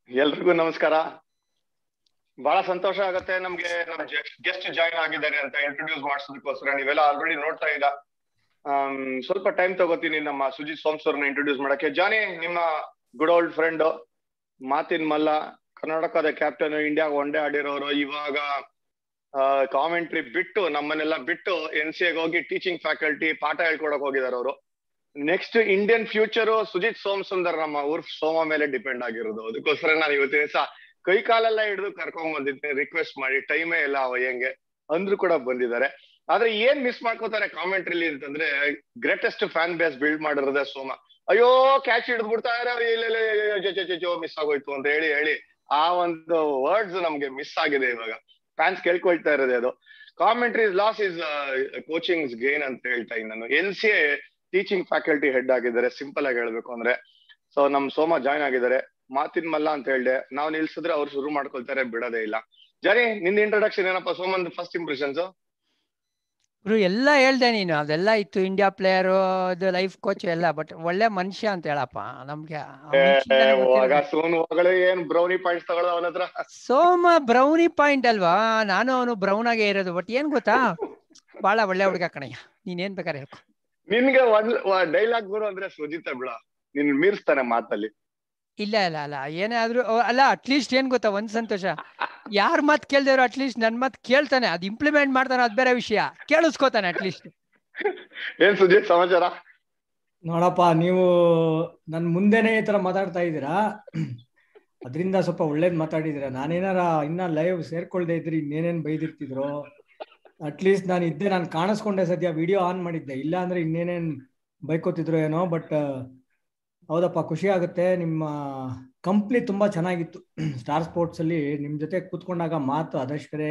ಎಲ್ರಿಗೂ ನಮಸ್ಕಾರ ಬಹಳ ಸಂತೋಷ ಆಗತ್ತೆ ನಮ್ಗೆ ನಮ್ ಗೆಸ್ಟ್ ಜಾಯಿನ್ ಆಗಿದ್ದಾರೆ ಅಂತ ಇಂಟ್ರೊಡ್ಯೂಸ್ ಮಾಡಿಸೋದಕ್ಕೋಸ್ಕರ ನೀವೆಲ್ಲ ಆಲ್ರೆಡಿ ನೋಡ್ತಾ ಇದ್ದ ಸ್ವಲ್ಪ ಟೈಮ್ ತಗೋತೀನಿ ನಮ್ಮ ಸುಜಿತ್ ಸೋಮ್ಸ್ ಅವ್ರನ್ನ ಇಂಟ್ರೊಡ್ಯೂಸ್ ಮಾಡಕ್ಕೆ ಜಾನಿ ನಿಮ್ಮ ಗುಡ್ ಓಲ್ಡ್ ಫ್ರೆಂಡ್ ಮಾತಿನ್ ಮಲ್ಲ ಕರ್ನಾಟಕದ ಕ್ಯಾಪ್ಟನ್ ಇಂಡಿಯಾ ಒನ್ ಡೇ ಆಡಿರೋರು ಇವಾಗ ಕಾಮೆಂಟ್ರಿ ಬಿಟ್ಟು ನಮ್ಮನ್ನೆಲ್ಲ ಬಿಟ್ಟು ಎನ್ ಸಿ ಎಗೆ ಹೋಗಿ ಟೀಚಿಂಗ್ ಫ್ಯಾಕಲ್ಟಿ ಪಾಠ ಹೇಳ್ಕೊಡಕ್ ಹೋಗಿದ್ದಾರೆ ಅವರು next Indian future Sujith Som Sundar ನಮ್ಮ ಊರ್ ಸೋಮ ಮೇಲೆ ಡಿಪೆಂಡ್ ಆಗಿರೋದು ಅದಕ್ಕೋಸ್ಕರ ನಾನು ಇವತ್ತಿನ ದಿವಸ ಕೈ ಕಾಲೆಲ್ಲ ಹಿಡಿದು ಕರ್ಕೊಂಡ್ ಬಂದಿದ್ದೆ ರಿಕ್ವೆಸ್ಟ್ ಮಾಡಿ ಟೈಮೇ ಇಲ್ಲ ಅವಯ್ಯಂಗೆ ಅಂದ್ರು ಕೂಡ ಬಂದಿದ್ದಾರೆ ಆದ್ರೆ ಏನ್ ಮಿಸ್ ಮಾಡ್ಕೋತಾರೆ ಕಾಮೆಂಟ್ರಿಲಿ ಅಂತಂದ್ರೆ ಗ್ರೇಟೆಸ್ಟ್ ಫ್ಯಾನ್ ಬೇಸ್ ಬಿಲ್ಡ್ ಮಾಡಿರೋದೇ ಸೋಮ ಅಯ್ಯೋ ಕ್ಯಾಚ್ ಹಿಡಿದು ಬಿಡ್ತಾರೆ ಮಿಸ್ ಆಗೋಯ್ತು ಅಂತ ಹೇಳಿ ಹೇಳಿ ಆ ಒಂದು ವರ್ಡ್ಸ್ ನಮ್ಗೆ ಮಿಸ್ ಆಗಿದೆ ಇವಾಗ ಫ್ಯಾನ್ಸ್ ಕೇಳ್ಕೊಳ್ತಾ ಇರೋದೇ ಅದು commentary loss is coaching gain ಅಂತ ಹೇಳ್ತಾ ಇದ್ದೀನಿ ನಾನು N C A teaching faculty head ಆಗಿದ್ದಾರೆ ಸಿಂಪಲ್ ಆಗಿ ಹೇಳ್ಬೇಕು ಅಂದ್ರೆ ಸೊ ನಮ್ ಸೋಮ ಜಾಯ್ನ್ ಆಗಿದ್ದಾರೆ ಮಾತಿನ ಮಲ್ಲ ಅಂತ ಹೇಳ್ದೆ ನಾವು ನಿಲ್ಸಿದ್ರೆ ಅವ್ರು ಶುರು ಮಾಡ್ಕೊಳ್ತಾರೆ ಬಿಡೋದೇ ಇಲ್ಲ ಜರಿ ನಿಂದ ಇಂಟ್ರೊಡಕ್ಷನ್ ಏನಪ್ಪ ಸೋಮನ್ ಫಸ್ಟ್ ಇಂಪ್ರೆಷನ್ಸ್ ಗುರು ಎಲ್ಲ ಹೇಳ್ದೆ ನೀನು ಅದೆಲ್ಲ ಇತ್ತು ಇಂಡಿಯಾ ಪ್ಲೇಯರ್ ಇದು ಲೈಫ್ ಕೋಚ್ ಎಲ್ಲ ಬಟ್ ಒಳ್ಳೆ ಮನುಷ್ಯ ಅಂತ ಹೇಳಪ್ಪ ನಮ್ಗೆ ಸೋನು ಹೋಗಳೆ ಏನ್ ಬ್ರೌನಿ ಪಾಯಿಂಟ್ಸ್ ತಗೊಳ್ಳೋ ಅವನ ಹತ್ರ ಸೋಮ ಬ್ರೌನಿ ಪಾಯಿಂಟ್ ಅಲ್ವಾ ನಾನು ಅವನು ಬ್ರೌನ್ ಆಗೇ ಇರೋದು ಬಟ್ ಏನ್ ಗೊತ್ತಾ ಬಹಳ ಒಳ್ಳೆ ಹುಡುಗ ಕಣಯ್ಯ ನೀನೇನ್ ಬೇಕಾದ್ರೆ ಹೇಳ್ಕೊ ನಿನ್ಗೆ ಒಂದ್ ಡೈಲಾಗ್ ಗುರು ಅಂದ್ರೆ ಸುಜಿತ ಬಿಡ ನಿನ್ ಮೀರ್ಸ್ತಾನೆ ಮಾತಲ್ಲಿ ಇಲ್ಲ ಇಲ್ಲ ಅಲ್ಲ ಏನೇ ಆದ್ರೂ ಅಲ್ಲ ಅಟ್ಲೀಸ್ಟ್ ಏನ್ ಗೊತ್ತಾ ಒಂದ್ ಸಂತೋಷ ಯಾರ್ ಮಾತ್ ಕೇಳ್ದೇವ್ರು ಅಟ್ಲೀಸ್ಟ್ ನನ್ ಮಾತ್ ಕೇಳ್ತಾನೆ ಅದ್ ಇಂಪ್ಲಿಮೆಂಟ್ ಮಾಡ್ತಾನೆ ಅದ್ ಬೇರೆ ವಿಷಯ ಕೇಳಿಸ್ಕೋತಾನೆ ಅಟ್ಲೀಸ್ಟ್ ಏನ್ ಸುಜಿತ್ ಸಮಾಚಾರ ನೋಡಪ್ಪ ನೀವು ನನ್ ಮುಂದೆನೆ ಈ ತರ ಮಾತಾಡ್ತಾ ಇದ್ದೀರಾ ಅದರಿಂದ ಸ್ವಲ್ಪ ಒಳ್ಳೇದ್ ಮಾತಾಡಿದಿರ ನಾನೇನಾರ ಇನ್ನ ಲೈವ್ ಸೇರ್ಕೊಳ್ದೆ ಇದ್ರಿ ಇನ್ನೇನೇನ್ ಬೈದಿರ್ತಿದ್ರು ಅಟ್ಲೀಸ್ಟ್ ನಾನು ಇದ್ದೆ ನಾನು ಕಾಣಿಸ್ಕೊಂಡೆ ಸದ್ಯ ವಿಡಿಯೋ ಆನ್ ಮಾಡಿದ್ದೆ ಇಲ್ಲ ಅಂದ್ರೆ ಇನ್ನೇನೇನ್ ಬೈಕೋತಿದ್ರು ಏನೋ ಬಟ್ ಹೌದಪ್ಪ ಖುಷಿ ಆಗುತ್ತೆ ನಿಮ್ಮ ಕಂಪ್ನಿ ತುಂಬಾ ಚೆನ್ನಾಗಿತ್ತು ಸ್ಟಾರ್ ಸ್ಪೋರ್ಟ್ಸ್ ಅಲ್ಲಿ ನಿಮ್ ಜೊತೆ ಕೂತ್ಕೊಂಡಾಗ ಮಾತು ಅದಷ್ಟೇ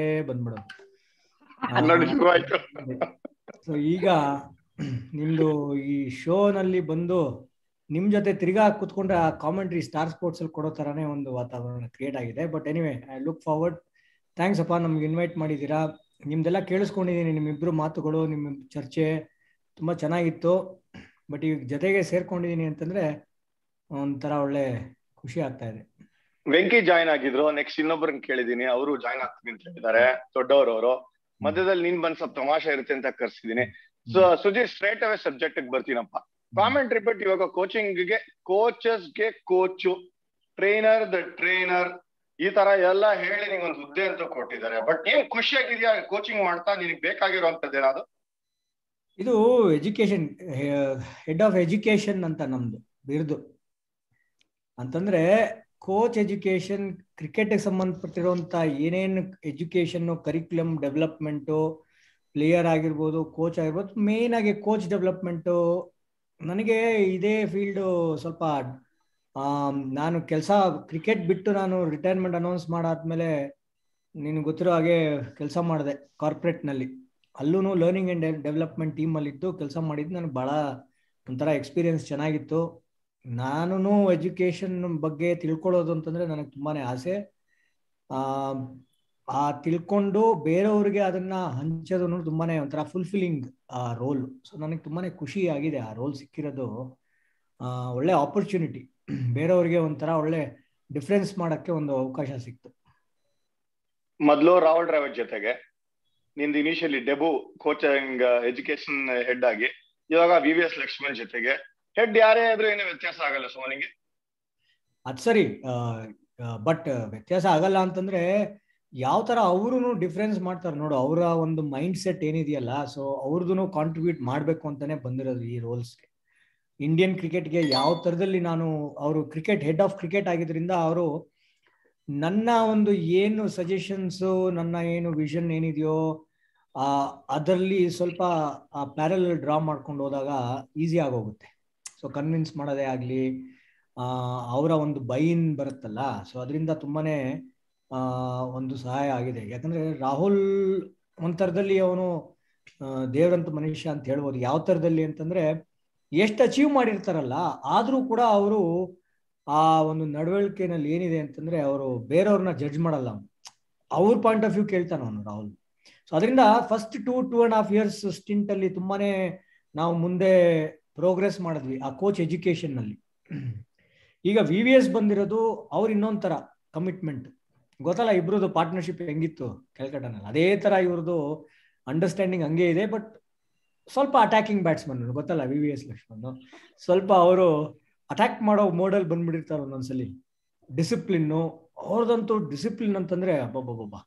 ಬಂದ್ಬಿಡೋದು ಸೊ ಈಗ ನಿಮ್ದು ಈ ಶೋನಲ್ಲಿ ಬಂದು ನಿಮ್ ಜೊತೆ ತಿರ್ಗಾ ಕೂತ್ಕೊಂಡ್ರೆ ಆ ಕಾಮೆಂಟ್ರಿ ಸ್ಟಾರ್ ಸ್ಪೋರ್ಟ್ಸ್ ಅಲ್ಲಿ ಕೊಡೋ ತರಾನೇ ಒಂದು ವಾತಾವರಣ ಕ್ರಿಯೇಟ್ ಆಗಿದೆ but anyway I look forward thanks ಅಪ್ಪ ನಮ್ಗೆ ಇನ್ವೈಟ್ ಮಾಡಿದ್ದೀರಾ ನಿಮ್ದೆಲ್ಲ ಕೇಳಿಸ್ಕೊಂಡಿದ್ದೀನಿ ನಿಮ್ಮಿಬ್ರು ಮಾತುಗಳು ನಿಮ್ಮ ಚರ್ಚೆ ತುಂಬಾ ಚೆನ್ನಾಗಿತ್ತು ಬಟ್ ಈಗ ಜೊತೆಗೆ ಸೇರ್ಕೊಂಡಿದೀನಿ ಅಂತಂದ್ರೆ ಒಂಥರ ಒಳ್ಳೆ ಖುಷಿ ಆಗ್ತಾ ಇದೆ ವೆಂಕಿ ಜಾಯ್ನ್ ಆಗಿದ್ರು ನೆಕ್ಸ್ಟ್ ಇನ್ನೊಬ್ಬರನ್ನ ಕೇಳಿದೀನಿ ಅವರು ಜಾಯ್ನ್ ಆಗ್ತೀನಿ ಅಂತ ಹೇಳಿದ್ದಾರೆ ದೊಡ್ಡವರು ಅವರು ಮಧ್ಯದಲ್ಲಿ ನೀನ್ ಬಂದ್ ಸ್ವಲ್ಪ ತಮಾಷೆ ಇರುತ್ತೆ ಅಂತ ಕರ್ಸಿದೀನಿ so Sujith straight away subject ಬರ್ತೀನಪ್ಪ ಕಾಮೆಂಟ್ರಿ ಬಟ್ ಇವಾಗ ಕೋಚಿಂಗ್ ಗೆ ಕೋಚಸ್ ಗೆ ಕೋಚು ಟ್ರೈನರ್ ದ ಟ್ರೈನರ್ ಈ ತರ ಎಲ್ಲ ಹೇಳಿ ನಿಂಗೆ ಒಂದು ಹುದ್ದೆ ಅಂತ ಕೊಟ್ಟಿದ್ದಾರೆ ಬಟ್ ಏನ್ ಖುಷಿಯಾಗಿದ್ಯಾ ಕೋಚಿಂಗ್ ಮಾಡ್ತಾ ನಿನಗೆ ಬೇಕಾಗಿರುವಂತದ್ದು ಏನಾದ್ರು ಇದು ಎಜುಕೇಶನ್ ಹೆಡ್ ಆಫ್ ಎಜುಕೇಶನ್ ಅಂತ ನಮ್ದು ಬಿರುದು ಅಂತಂದ್ರೆ ಕೋಚ್ ಎಜುಕೇಶನ್ ಕ್ರಿಕೆಟ್ಗೆ ಸಂಬಂಧಪಟ್ಟಿರುವಂತ ಏನೇನು ಎಜುಕೇಶನ್ ಕರಿಕ್ಯುಲಮ್ ಡೆವಲಪ್ಮೆಂಟು ಪ್ಲೇಯರ್ ಆಗಿರ್ಬೋದು ಕೋಚ್ ಆಗಿರ್ಬೋದು ಮೇನ್ ಆಗಿ ಕೋಚ್ ಡೆವಲಪ್ಮೆಂಟು ನನಗೆ ಇದೇ ಫೀಲ್ಡು ಸ್ವಲ್ಪ ನಾನು ಕೆಲಸ ಕ್ರಿಕೆಟ್ ಬಿಟ್ಟು ನಾನು ರಿಟೈರ್ಮೆಂಟ್ ಅನೌನ್ಸ್ ಮಾಡಾದ್ಮೇಲೆ ನಿನ್ಗೆ ಗೊತ್ತಿರೋ ಹಾಗೆ ಕೆಲಸ ಮಾಡಿದೆ ಕಾರ್ಪೊರೇಟ್ನಲ್ಲಿ ಅಲ್ಲೂ ಲರ್ನಿಂಗ್ ಆ್ಯಂಡ್ ಡೆವಲಪ್ಮೆಂಟ್ ಟೀಮಲ್ಲಿದ್ದು ಕೆಲಸ ಮಾಡಿದ್ದು ನನಗೆ ಭಾಳ ಒಂಥರ ಎಕ್ಸ್ಪೀರಿಯನ್ಸ್ ಚೆನ್ನಾಗಿತ್ತು ನಾನು ಎಜುಕೇಶನ್ ಬಗ್ಗೆ ತಿಳ್ಕೊಳ್ಳೋದು ಅಂತಂದರೆ ನನಗೆ ತುಂಬಾ ಆಸೆ ಆ ತಿಳ್ಕೊಂಡು ಬೇರೆಯವ್ರಿಗೆ ಅದನ್ನ ಹಂಚೋದು ಅನ್ನೋದು ತುಂಬಾ ಒಂಥರ ಫುಲ್ಫಿಲಿಂಗ್ ಆ ರೋಲ್ ಸೊ ನನಗೆ ತುಂಬಾ ಖುಷಿ ಆಗಿದೆ ಆ ರೋಲ್ ಸಿಕ್ಕಿರೋದು ಒಳ್ಳೆ ಆಪರ್ಚುನಿಟಿ ಬೇರೆಯವ್ರಿಗೆ ಒಂಥರ ಒಳ್ಳೆ ಡಿಫ್ರೆನ್ಸ್ ಮಾಡೋಕ್ಕೆ ಒಂದು ಅವಕಾಶ ಸಿಕ್ತು ಮೊದಲು ರಾಹುಲ್ ದ್ರಾವಿಡ್ ಜೊತೆಗೆ ನಿಂದು ಇನಿಷಿಯಲಿ ಡೆಬು ಕೋಚಿಂಗ್ ಎಜುಕೇಶನ್ ಹೆಡ್ ಆಗಿ ಇವಾಗ ವಿ ವಿ ಎಸ್ ಲಕ್ಷ್ಮಣ್ ಜೊತೆಗೆ ಹೆಡ್ ಯಾರೇ ಆದ್ರೂ ಏನೋ ವ್ಯತ್ಯಾಸ ಆಗಲ್ಲ ಸೋನಿಗೆ ಅದ್ ಸರಿ ಬಟ್ ವ್ಯತ್ಯಾಸ ಆಗಲ್ಲ ಅಂತಂದ್ರೆ ಯಾವ ತರ ಅವರು ಡಿಫ್ರೆನ್ಸ್ ಮಾಡ್ತಾರೆ ನೋಡು ಅವರ ಒಂದು ಮೈಂಡ್ ಸೆಟ್ ಏನಿದೆಯಲ್ಲ ಸೊ ಅವ್ರದ್ದು ಕಾಂಟ್ರಿಬ್ಯೂಟ್ ಮಾಡ್ಬೇಕು ಅಂತಾನೆ ಬಂದಿರೋದು ಈ ರೋಲ್ಸ್ಗೆ ಇಂಡಿಯನ್ ಕ್ರಿಕೆಟ್ಗೆ ಯಾವ ತರದಲ್ಲಿ ನಾನು ಅವರು ಕ್ರಿಕೆಟ್ ಹೆಡ್ ಆಫ್ ಕ್ರಿಕೆಟ್ ಆಗಿದ್ರಿಂದ ಅವರು ನನ್ನ ಒಂದು ಏನು ಸಜೆಷನ್ಸು ನನ್ನ ಏನು ವಿಷನ್ ಏನಿದೆಯೋ ಆ ಅದರಲ್ಲಿ ಸ್ವಲ್ಪ ಆ ಪ್ಯಾರಲ್ ಡ್ರಾ ಮಾಡ್ಕೊಂಡು ಹೋದಾಗ ಈಸಿ ಆಗೋಗುತ್ತೆ ಸೊ ಕನ್ವಿನ್ಸ್ ಮಾಡೋದೇ ಆಗಲಿ ಅವರ ಒಂದು ಬೈನ್ ಬರುತ್ತಲ್ಲ ಸೊ ಅದರಿಂದ ತುಂಬಾನೇ ಒಂದು ಸಹಾಯ ಆಗಿದೆ ಯಾಕಂದ್ರೆ ರಾಹುಲ್ ಒಂಥರದಲ್ಲಿ ಅವನು ದೇವರಂತ ಮನುಷ್ಯ ಅಂತ ಹೇಳ್ಬೋದು ಯಾವ ಥರದಲ್ಲಿ ಅಂತಂದ್ರೆ ಎಷ್ಟು ಅಚೀವ್ ಮಾಡಿರ್ತಾರಲ್ಲ ಆದರೂ ಕೂಡ ಅವರು ಆ ಒಂದು ನಡವಳಿಕೆನಲ್ಲಿ ಏನಿದೆ ಅಂತಂದ್ರೆ ಅವರು ಬೇರೆಯವ್ರನ್ನ ಜಡ್ಜ್ ಮಾಡಲ್ಲ ಅವ್ರ ಪಾಯಿಂಟ್ ಆಫ್ ವ್ಯೂ ಕೇಳ್ತಾನೆ ಅವನು ರಾಹುಲ್ ಸೊ ಅದರಿಂದ first two two and half years stint ಅಲ್ಲಿ ತುಂಬಾನೇ ನಾವು ಮುಂದೆ ಪ್ರೋಗ್ರೆಸ್ ಮಾಡಿದ್ವಿ ಆ ಕೋಚ್ ಎಜುಕೇಶನ್ ನಲ್ಲಿ ಈಗ ವಿ ವಿ ಎಸ್ ಬಂದಿರೋದು ಅವ್ರು ಇನ್ನೊಂದ್ ತರ ಕಮಿಟ್ಮೆಂಟ್ ಗೊತ್ತಲ್ಲ ಇಬ್ರದ್ದು ಪಾರ್ಟ್ನರ್ಶಿಪ್ ಹೆಂಗಿತ್ತು ಕ್ಯಾಲ್ಕಟನಲ್ಲಿ ಅದೇ ತರ ಇವ್ರದ್ದು ಅಂಡರ್ಸ್ಟ್ಯಾಂಡಿಂಗ್ ಹಂಗೆ ಇದೆ ಬಟ್ ಸ್ವಲ್ಪ ಅಟ್ಯಾಕಿಂಗ್ ಬ್ಯಾಟ್ಸ್ಮನ್ ಗೊತ್ತಲ್ಲ ವಿ ವಿ ಎಸ್ ಲಕ್ಷ್ಮಣ್ ಸ್ವಲ್ಪ ಅವರು ಅಟ್ಯಾಕ್ ಮಾಡೋ ಮೋಡಲ್ ಬಂದ್ಬಿಟ್ಟಿರ್ತಾರೆ ಒಂದೊಂದ್ಸಲಿ ಡಿಸಿಪ್ಲಿನ್ನು ಅವ್ರದಂತೂ ಡಿಸಿಪ್ಲಿನ್ ಅಂತಂದ್ರೆ ಅಬ್ಬಬ್ಬಬ್ಬ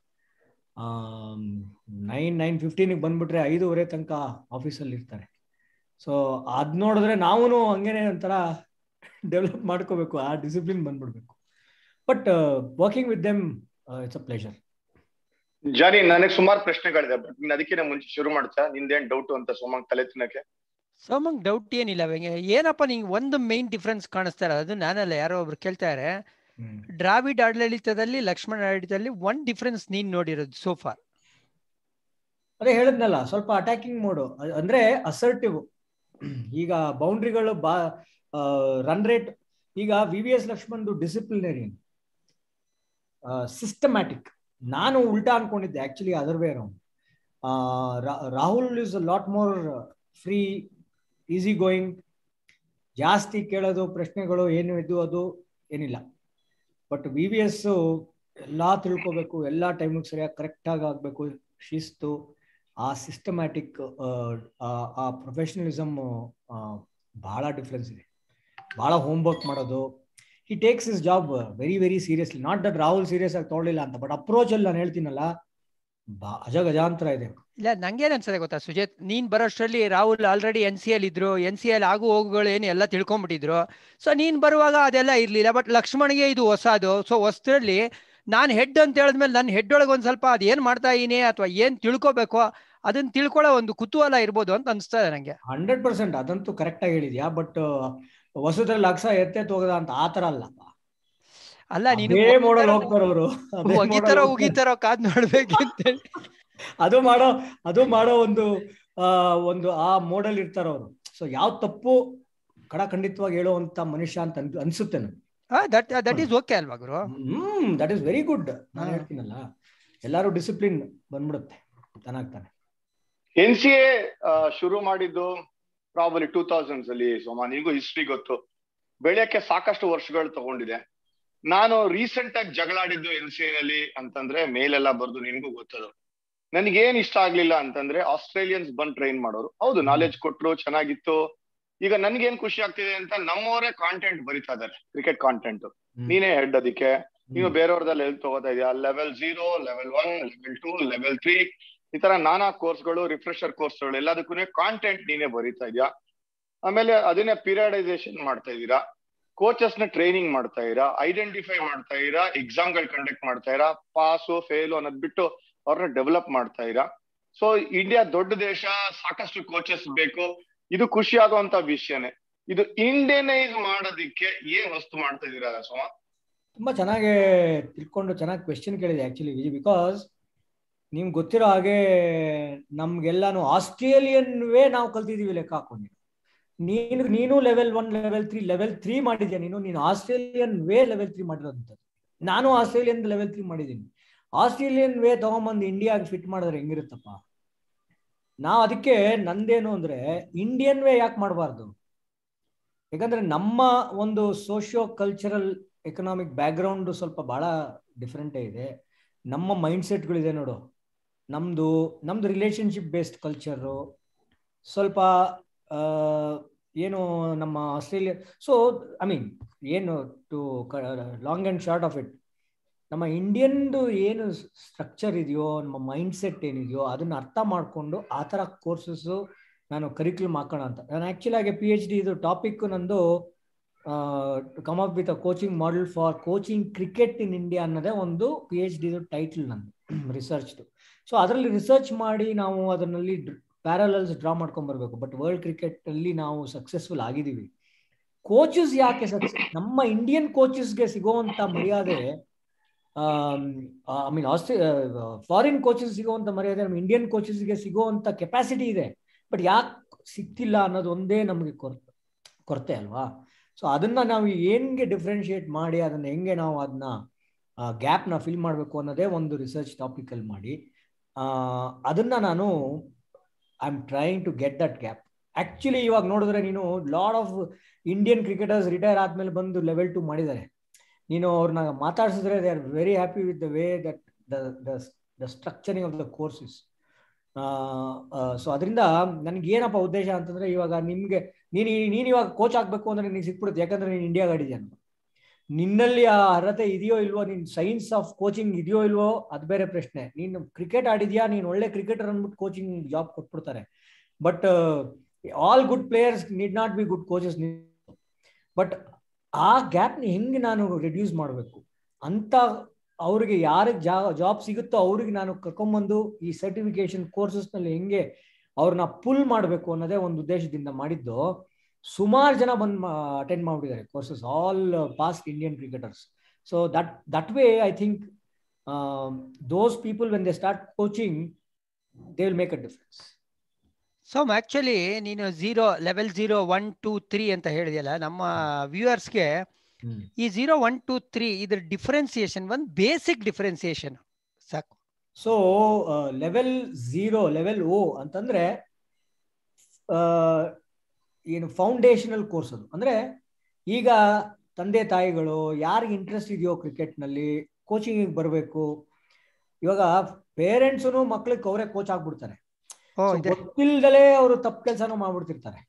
ನೈನ್ ನೈನ್ ಫಿಫ್ಟೀನಿಗೆ ಬಂದ್ಬಿಟ್ರೆ ಐದೂವರೆ ತನಕ ಆಫೀಸಲ್ಲಿ ಇರ್ತಾರೆ ಸೊ ಅದ್ ನೋಡಿದ್ರೆ ನಾವು ಹಂಗೇನೆ ಒಂಥರ ಡೆವಲಪ್ ಮಾಡ್ಕೋಬೇಕು ಆ ಡಿಸಿಪ್ಲಿನ್ ಬಂದ್ಬಿಡ್ಬೇಕು but working with them it's a pleasure Johnny ನನಗೆ ಸುಮಾರು ಪ್ರಶ್ನೆಗಳಿದೆ ಬಟ್ ನೀನ್ ಅದಕ್ಕಿಂತ ಮುಂಚೆ ಶುರು ಮಾಡ್ತಾ ನಿಂದೇನ್ ಡೌಟ್ ಅಂತ ಸೋಮಂಗ್ ತಲೆ ತಿನ್ನಕ್ಕೆ ಸೋಮಂಗ್ ಡೌಟ್ ಏನಿಲ್ಲ ವೆಂಗೆ ಏನಪ್ಪ ನಿಂಗೆ ಒಂದು ಮೈನ್ ಡಿಫ್ರೆನ್ಸ್ ಕಾಣಿಸ್ತಾ ಇರೋದು ಅದು ನಾನಲ್ಲ ಯಾರೋ ಒಬ್ರು ಕೇಳ್ತಾರೆ ದ್ರಾವಿಡ್ ಆಡಳಿತದಲ್ಲಿ ಲಕ್ಷ್ಮಣ ಆಡಳಿತದಲ್ಲಿ ಒನ್ ಡಿಫ್ರೆನ್ಸ್ ನೀನ್ ನೋಡಿರೋದು ಸೋಫಾರ್ ಅದೇ ಹೇಳಿದ್ನಲ್ಲ ಸ್ವಲ್ಪ ಅಟ್ಯಾಕಿಂಗ್ ಮೋಡು ಅಂದ್ರೆ ಅಸರ್ಟಿವ್ ಈಗ ಬೌಂಡ್ರಿಗಳು ಬಾ ರನ್ ರೇಟ್ ಈಗ ವಿ ವಿ ಎಸ್ ಲಕ್ಷ್ಮಣ್ದು ಡಿಸಿಪ್ಲಿನರಿಯನ್ ಸಿಸ್ಟಮ್ಯಾಟಿಕ್ ನಾನು ಉಲ್ಟಾ ಅನ್ಕೊಂಡಿದ್ದೆ actually other way round Rahul is lot more free easy going ಜಾಸ್ತಿ ಕೇಳೋದು ಪ್ರಶ್ನೆಗಳು ಏನು ಇದು ಅದು ಏನಿಲ್ಲ ಬಟ್ ವಿ ವಿ ಎಸ್ ಎಲ್ಲ ತಿಳ್ಕೋಬೇಕು ಎಲ್ಲ ಟೈಮಿಗೆ ಸರಿಯಾಗಿ ಕರೆಕ್ಟಾಗಿ ಆಗಬೇಕು ಶಿಸ್ತು ಆ ಸಿಸ್ಟಮ್ಯಾಟಿಕ್ ಆ ಪ್ರೊಫೆಷನಲಿಸಮ್ ಬಹಳ ಡಿಫ್ರೆನ್ಸ್ ಇದೆ ಬಹಳ ಹೋಮ್ವರ್ಕ್ ಮಾಡೋದು he takes his job very very seriously not that Rahul serious ಆಗಿ ತೊಗೊಳ್ಳಿಲ್ಲ ಅಂತ ಬಟ್ ಅಪ್ರೋಚ್ ಅಲ್ಲಿ ನಾನು ಹೇಳ್ತೀನಲ್ಲ ಬಾ ಅಜಗಜಾಂತರ ಇದೆ ಇಲ್ಲ ನಂಗೇನ್ ಅನ್ಸದೆ ಗೊತ್ತಾ ಸುಜೇತ್ ನೀನ್ ಬರೋಷ್ಟರಲ್ಲಿ Rahul already N C L ಇದ್ರು ಎನ್ ಸಿ ಎಲ್ ಆಗು ಹೋಗುಗಳು ಏನು ಎಲ್ಲ ತಿಳ್ಕೊಂಡ್ಬಿಟ್ಟಿದ್ರು ಸೊ ನೀನ್ ಬರುವಾಗ ಅದೆಲ್ಲ ಇರ್ಲಿಲ್ಲ ಬಟ್ ಲಕ್ಷ್ಮಣ್ಗೆ ಇದು ಹೊಸದು ಸೊ ಹೊಸದ್ರಲ್ಲಿ ನಾನ್ ಹೆಡ್ ಅಂತ ಹೇಳಿದ್ಮೇಲೆ ನನ್ನ ಹೆಡ್ ಒಳಗೆ ಒಂದ್ ಸ್ವಲ್ಪ ಅದ್ ಏನ್ ಮಾಡ್ತಾ ಇದೀನಿ ಅಥವಾ ಏನ್ ತಿಳ್ಕೊಬೇಕೋ ಅದನ್ನ ತಿಳ್ಕೊಳ್ಳೋ ಒಂದು ಕುತೂಹಲ ಇರ್ಬೋದು ಅಂತ ಅನ್ಸ್ತಾ ಇದೆ ನಂಗೆ ಹಂಡ್ರೆಡ್ ಪರ್ಸೆಂಟ್ ಅದಂತೂ ಕರೆಕ್ಟ್ ಆಗಿ ಹೇಳಿದ್ಯಾ ಬಟ್ ಹೊಸದ್ರಲ್ಲಿ ಅಕ್ಷ ಎತ್ತೆತ್ ಹೋಗದ ಅಂತ ಆತರ ಅಲ್ಲ ಅಲ್ಲ ನೀನು ಅದೇ ಮೋಡಲ್ ಹೋಗ್ತಾರ ಅವರು ಒಗಿತಾರೋ ಉಗಿತಾರೋ ಕಾದ್ ನೋಡ್ಬೇಕಿಂತ ಅದು ಮಾಡೋ ಅದು ಮಾಡೋ ಒಂದು ಆ ಒಂದು ಆ ಮೋಡಲ್ ಇರ್ತಾರ ಅವರು ಸೊ ಯಾವ ತಪ್ಪು ಕಡ ಖಂಡಿತವಾಗಿ ಹೇಳುವಂತ ಮನುಷ್ಯ ಅಂತ ಅನ್- ಅನ್ಸುತ್ತೆ ನನಗೆ ದಟ್ ದಟ್ ಈಸ್ ಓಕೆ ಅಲ್ವಾ ಗುರು hmm that is very good ನಾನು ಹಾ. ಹೇಳ್ತೀನಲ್ಲ ಎಲ್ಲಾರು ಡಿಸಿಪ್ಲಿನ್ ಬಂದ್ಬಿಡುತ್ತೆ ತಾನಾಗ್ತಾನೆ ಎನ್ ಸಿ ಎ ಶುರು ಮಾಡಿದ್ದು ಪ್ರಾಬಲಿ ಟೂ ತೌಸಂಡ್ಸ್ ಅಲ್ಲಿ ಸೋಮ ನಿನಗೂ ಹಿಸ್ಟ್ರಿ ಗೊತ್ತು ಬೆಳೆಯಕ್ಕೆ ಸಾಕಷ್ಟು ವರ್ಷಗಳು ತಗೊಂಡಿದೆ ನಾನು ರೀಸೆಂಟ್ ಆಗಿ ಜಗಳಾಡಿದ್ದು ಎನ್ ಸಿ ನಲ್ಲಿ ಅಂತಂದ್ರೆ ಮೇಲೆಲ್ಲ ಬರ್ದು ನಿನ್ಗೂ ಗೊತ್ತದು ನನಗೇನ್ ಇಷ್ಟ ಆಗ್ಲಿಲ್ಲ ಅಂತಂದ್ರೆ ಆಸ್ಟ್ರೇಲಿಯನ್ಸ್ ಬಂದ್ ಟ್ರೈನ್ ಮಾಡೋರು ಹೌದು ನಾಲೆಜ್ ಕೊಟ್ರು ಚೆನ್ನಾಗಿತ್ತು ಈಗ ನನ್ಗೇನ್ ಖುಷಿ ಆಗ್ತಿದೆ ಅಂತ ನಮ್ಮವರೇ ಕಾಂಟೆಂಟ್ ಬರಿತಾ ಇದಾರೆ ಕ್ರಿಕೆಟ್ ಕಾಂಟೆಂಟ್ ನೀನೇ ಹೆಡ್ ಅದಕ್ಕೆ ನೀವು ಬೇರೆಯವ್ರದಲ್ಲಿ ಎಲ್ಲಿ ತಗೋತಾ ಇದೆಯಾ level zero level one level two level three ಈ ತರ ನಾನಾ ಕೋರ್ಸ್ಗಳು ರಿಫ್ರೆಶರ್ ಕೋರ್ಸ್ಗಳು ಎಲ್ಲದಕ್ಕೂ ಕಾಂಟೆಂಟ್ ನೀನೇ ಬರೀತಾ ಇದೆಯಾ ಆಮೇಲೆ ಅದನ್ನೇ ಪೀರಿಯಡೈಸೇಷನ್ ಮಾಡ್ತಾ ಇದ್ದೀರಾ ಕೋಚಸ್ ನ ಟ್ರೈನಿಂಗ್ ಮಾಡ್ತಾ ಇರಾ ಐಡೆಂಟಿಫೈ ಮಾಡ್ತಾ ಇರಾ ಎಕ್ಸಾಮ್ ಗಳು ಕಂಡಕ್ಟ್ ಮಾಡ್ತಾ ಇರಾ ಪಾಸು ಫೇಲು ಅನ್ನೋದ್ ಬಿಟ್ಟು ಅವ್ರನ್ನ ಡೆವಲಪ್ ಮಾಡ್ತಾ ಇರಾ ಸೊ ಇಂಡಿಯಾ ದೊಡ್ಡ ದೇಶ ಸಾಕಷ್ಟು ಕೋಚಸ್ ಬೇಕು ಇದು ಖುಷಿ ಆಗುವಂತ ವಿಷಯನೇ ಇದು ಇಂಡಿಯನೈಸ್ ಮಾಡೋದಿಕ್ಕೆ ಏನ್ ವಸ್ತು ಮಾಡ್ತಾ ಇದೀರಾ ಸೋಮ ತುಂಬಾ ಚೆನ್ನಾಗಿ ತಿಳ್ಕೊಂಡು ಚೆನ್ನಾಗಿ ಕ್ವೆಶನ್ ಕೇಳಿದೆ ಆಕ್ಚುಲಿ ವಿಜಯ್ ಬಿಕಾಸ್ ನಿಮ್ಗೆ ಗೊತ್ತಿರೋ ಹಾಗೆ ನಮ್ಗೆಲ್ಲಾನು ಆಸ್ಟ್ರೇಲಿಯನ್ ವೇ ನಾವು ಕಲ್ತಿದೀವಿ ಲೆಕ್ಕ ಹಾಕೊಂಡು ನೀನು ನೀನು level one level three level three ಮಾಡಿದ್ಯಾ ನೀನು ನೀನು ಆಸ್ಟ್ರೇಲಿಯನ್ ವೇ ಲೆವೆಲ್ ತ್ರೀ ಮಾಡಿರೋಂಥದ್ದು ನಾನು ಆಸ್ಟ್ರೇಲಿಯನ್ ಲೆವೆಲ್ ತ್ರೀ ಮಾಡಿದ್ದೀನಿ ಆಸ್ಟ್ರೇಲಿಯನ್ ವೇ ತಗೊಂಬಂದು ಇಂಡಿಯಾಗೆ ಫಿಟ್ ಮಾಡಿದ್ರೆ ಹೆಂಗಿರುತ್ತಪ್ಪ ನಾವು ಅದಕ್ಕೆ ನಂದೇನು ಅಂದ್ರೆ ಇಂಡಿಯನ್ ವೇ ಯಾಕೆ ಮಾಡಬಾರ್ದು ಯಾಕಂದ್ರೆ ನಮ್ಮ ಒಂದು ಸೋಷಿಯೋ ಕಲ್ಚರಲ್ ಎಕನಾಮಿಕ್ ಬ್ಯಾಕ್ಗ್ರೌಂಡ್ ಸ್ವಲ್ಪ ಬಹಳ ಡಿಫ್ರೆಂಟೇ ಇದೆ ನಮ್ಮ ಮೈಂಡ್ ಸೆಟ್ಗಳಿದೆ ನೋಡು ನಮ್ದು ನಮ್ದು ರಿಲೇಶನ್ಶಿಪ್ ಬೇಸ್ಡ್ ಕಲ್ಚರು ಸ್ವಲ್ಪ ಆ, ಏನು ನಮ್ಮ ಆಸ್ಟ್ರೇಲಿಯಾ ಸೊ ಐ ಮೀನ್ ಏನು to long and short of it ನಮ್ಮ ಇಂಡಿಯನ್ದು ಏನು ಸ್ಟ್ರಕ್ಚರ್ ಇದೆಯೋ ನಮ್ಮ ಮೈಂಡ್ ಸೆಟ್ ಏನಿದೆಯೋ ಅದನ್ನ ಅರ್ಥ ಮಾಡಿಕೊಂಡು ಆ ಥರ ಕೋರ್ಸಸ್ಸು ನಾನು ಕರಿಕ್ಯುಲಮ್ ಹಾಕೋಣ ಅಂತ ನಾನು ಆ್ಯಕ್ಚುಲಿ ಆಗಿ ಪಿ ಎಚ್ ಡಿ ಇದು ಟಾಪಿಕ್ ನಂದು come up with a coaching model for coaching cricket in India ಅನ್ನೋದೇ ಒಂದು ಪಿ ಎಚ್ ಡಿ ಟೈಟಲ್ ನಂದು ರಿಸರ್ಚ್ದು ಸೊ ಅದರಲ್ಲಿ ರಿಸರ್ಚ್ ಮಾಡಿ ನಾವು ಅದರಲ್ಲಿ ಪ್ಯಾರಲಲ್ಸ್ ಡ್ರಾ ಮಾಡ್ಕೊಂಡ್ ಬರ್ಬೇಕು ಬಟ್ ವರ್ಲ್ಡ್ ಕ್ರಿಕೆಟ್ ಅಲ್ಲಿ ನಾವು ಸಕ್ಸಸ್ಫುಲ್ ಆಗಿದ್ದೀವಿ ಕೋಚಸ್ ಯಾಕೆ ಸಕ್ಸಸ್ ನಮ್ಮ ಇಂಡಿಯನ್ ಕೋಚಸ್ಗೆ ಸಿಗುವಂತ ಮರ್ಯಾದೆ ಐ ಮೀನ್ ಆಸ್ಟ್ರೇ ಫಾರಿನ್ ಕೋಚಸ್ ಸಿಗುವಂತ ಮರ್ಯಾದೆ ನಮ್ಮ ಇಂಡಿಯನ್ ಕೋಚಸ್ಗೆ ಸಿಗುವಂತ ಕೆಪಾಸಿಟಿ ಇದೆ ಬಟ್ ಯಾಕೆ ಸಿಗ್ತಿಲ್ಲ ಅನ್ನೋದು ಒಂದೇ ನಮಗೆ ಕೊರತೆ ಕೊರತೆ ಅಲ್ವಾ ಸೊ ಅದನ್ನ ನಾವು ಹೆಂಗೆ ಡಿಫ್ರೆನ್ಶಿಯೇಟ್ ಮಾಡಿ ಅದನ್ನ ಹೆಂಗೆ ನಾವು ಅದನ್ನ ಗ್ಯಾಪ್ನ ಫಿಲ್ ಮಾಡಬೇಕು ಅನ್ನೋದೇ ಒಂದು ರಿಸರ್ಚ್ ಟಾಪಿಕಲ್ಲಿ ಮಾಡಿ ಆ, ಅದನ್ನ ನಾನು I am trying to get that gap actually ಇವಾಗ ನೋಡಿದ್ರೆ ನೀನು lot of Indian cricketers retire ಆದ್ಮೇಲೆ ಬಂದು ಲೆವೆಲ್ ಟು ಮಾಡಿದ್ದಾರೆ ನೀನು ಅವ್ರನ್ನ ಮಾತಾಡ್ಸಿದ್ರೆ they are very happy with the way that the structuring of the courses so ಅದರಿಂದ ನನಗೆ ಏನಪ್ಪ ಉದ್ದೇಶ ಅಂತಂದ್ರೆ ಇವಾಗ ನಿಮ್ಗೆ ನೀನು ನೀನು ಇವಾಗ ಕೋಚ್ ಆಗ್ಬೇಕು ಅಂದ್ರೆ ನಿನಗೆ ಸಿಕ್ಬಿಡುತ್ತೆ ಯಾಕಂದ್ರೆ ನೀನು ಇಂಡಿಯಾಗೆ ಆಡಿದ್ಯಾ ನಿನ್ನಲ್ಲಿ ಆ ಅರ್ಹತೆ ಇದೆಯೋ ಇಲ್ವೋ ನಿನ್ ಸೈನ್ಸ್ ಆಫ್ ಕೋಚಿಂಗ್ ಇದೆಯೋ ಇಲ್ವೋ ಅದು ಬೇರೆ ಪ್ರಶ್ನೆ ನೀನು ಕ್ರಿಕೆಟ್ ಆಡಿದ್ಯಾ ನೀನು ಒಳ್ಳೆ ಕ್ರಿಕೆಟರ್ ಅಂದ್ಬಿಟ್ಟು ಕೋಚಿಂಗ್ ಜಾಬ್ ಕೊಟ್ಬಿಡ್ತಾರೆ but all good players need not be good coaches but ಆ ಗ್ಯಾಪ್ನ ಹೆಂಗೆ ನಾನು ರಿಡ್ಯೂಸ್ ಮಾಡಬೇಕು ಅಂತ ಅವ್ರಿಗೆ ಯಾರಿಗೆ ಜಾ ಜಾಬ್ ಸಿಗುತ್ತೋ ಅವ್ರಿಗೆ ನಾನು ಕರ್ಕೊಂಬಂದು ಈ ಸರ್ಟಿಫಿಕೇಶನ್ ಕೋರ್ಸಸ್ನಲ್ಲಿ ಹೆಂಗೆ ಅವ್ರನ್ನ ಪುಲ್ ಮಾಡಬೇಕು ಅನ್ನೋದೇ ಒಂದು ಉದ್ದೇಶದಿಂದ ಮಾಡಿದ್ದು ಸುಮಾರು ಜನ ಬಂದು ಅಟೆಂಡ್ ಮಾಡಿಬಿಟ್ಟಿದ್ದಾರೆ courses all past Indian cricketers so that that way I think those people when they start coaching they will make a difference so actually ನೀನು zero level zero one two three ಅಂತ ಹೇಳಿದೆಯಲ್ಲ ನಮ್ಮ ವ್ಯೂವರ್ಸ್ಗೆ ಈ zero one two three ಇದ್ರ differentiation ಒಂದು basic differentiation ಸಾಕು so level zero level O ಅಂತಂದ್ರೆ ಏನು ಫೌಂಡೇಶನಲ್ ಕೋರ್ಸ್ ಅದು ಅಂದ್ರೆ ಈಗ ತಂದೆ ತಾಯಿಗಳು ಯಾರಿಗೆ ಇಂಟ್ರೆಸ್ಟ್ ಇದೆಯೋ ಕ್ರಿಕೆಟ್ನಲ್ಲಿ ಕೋಚಿಂಗ್ ಬರಬೇಕು ಇವಾಗ ಪೇರೆಂಟ್ಸು ಮಕ್ಳಿಗೆ ಅವರೇ ಕೋಚ್ ಆಗ್ಬಿಡ್ತಾರೆ ಗೊತ್ತಿಲ್ದಲೇ ಅವರು ತಪ್ಪು ಕೆಲಸನೂ ಮಾಡ್ಬಿಡ್ತಿರ್ತಾರೆ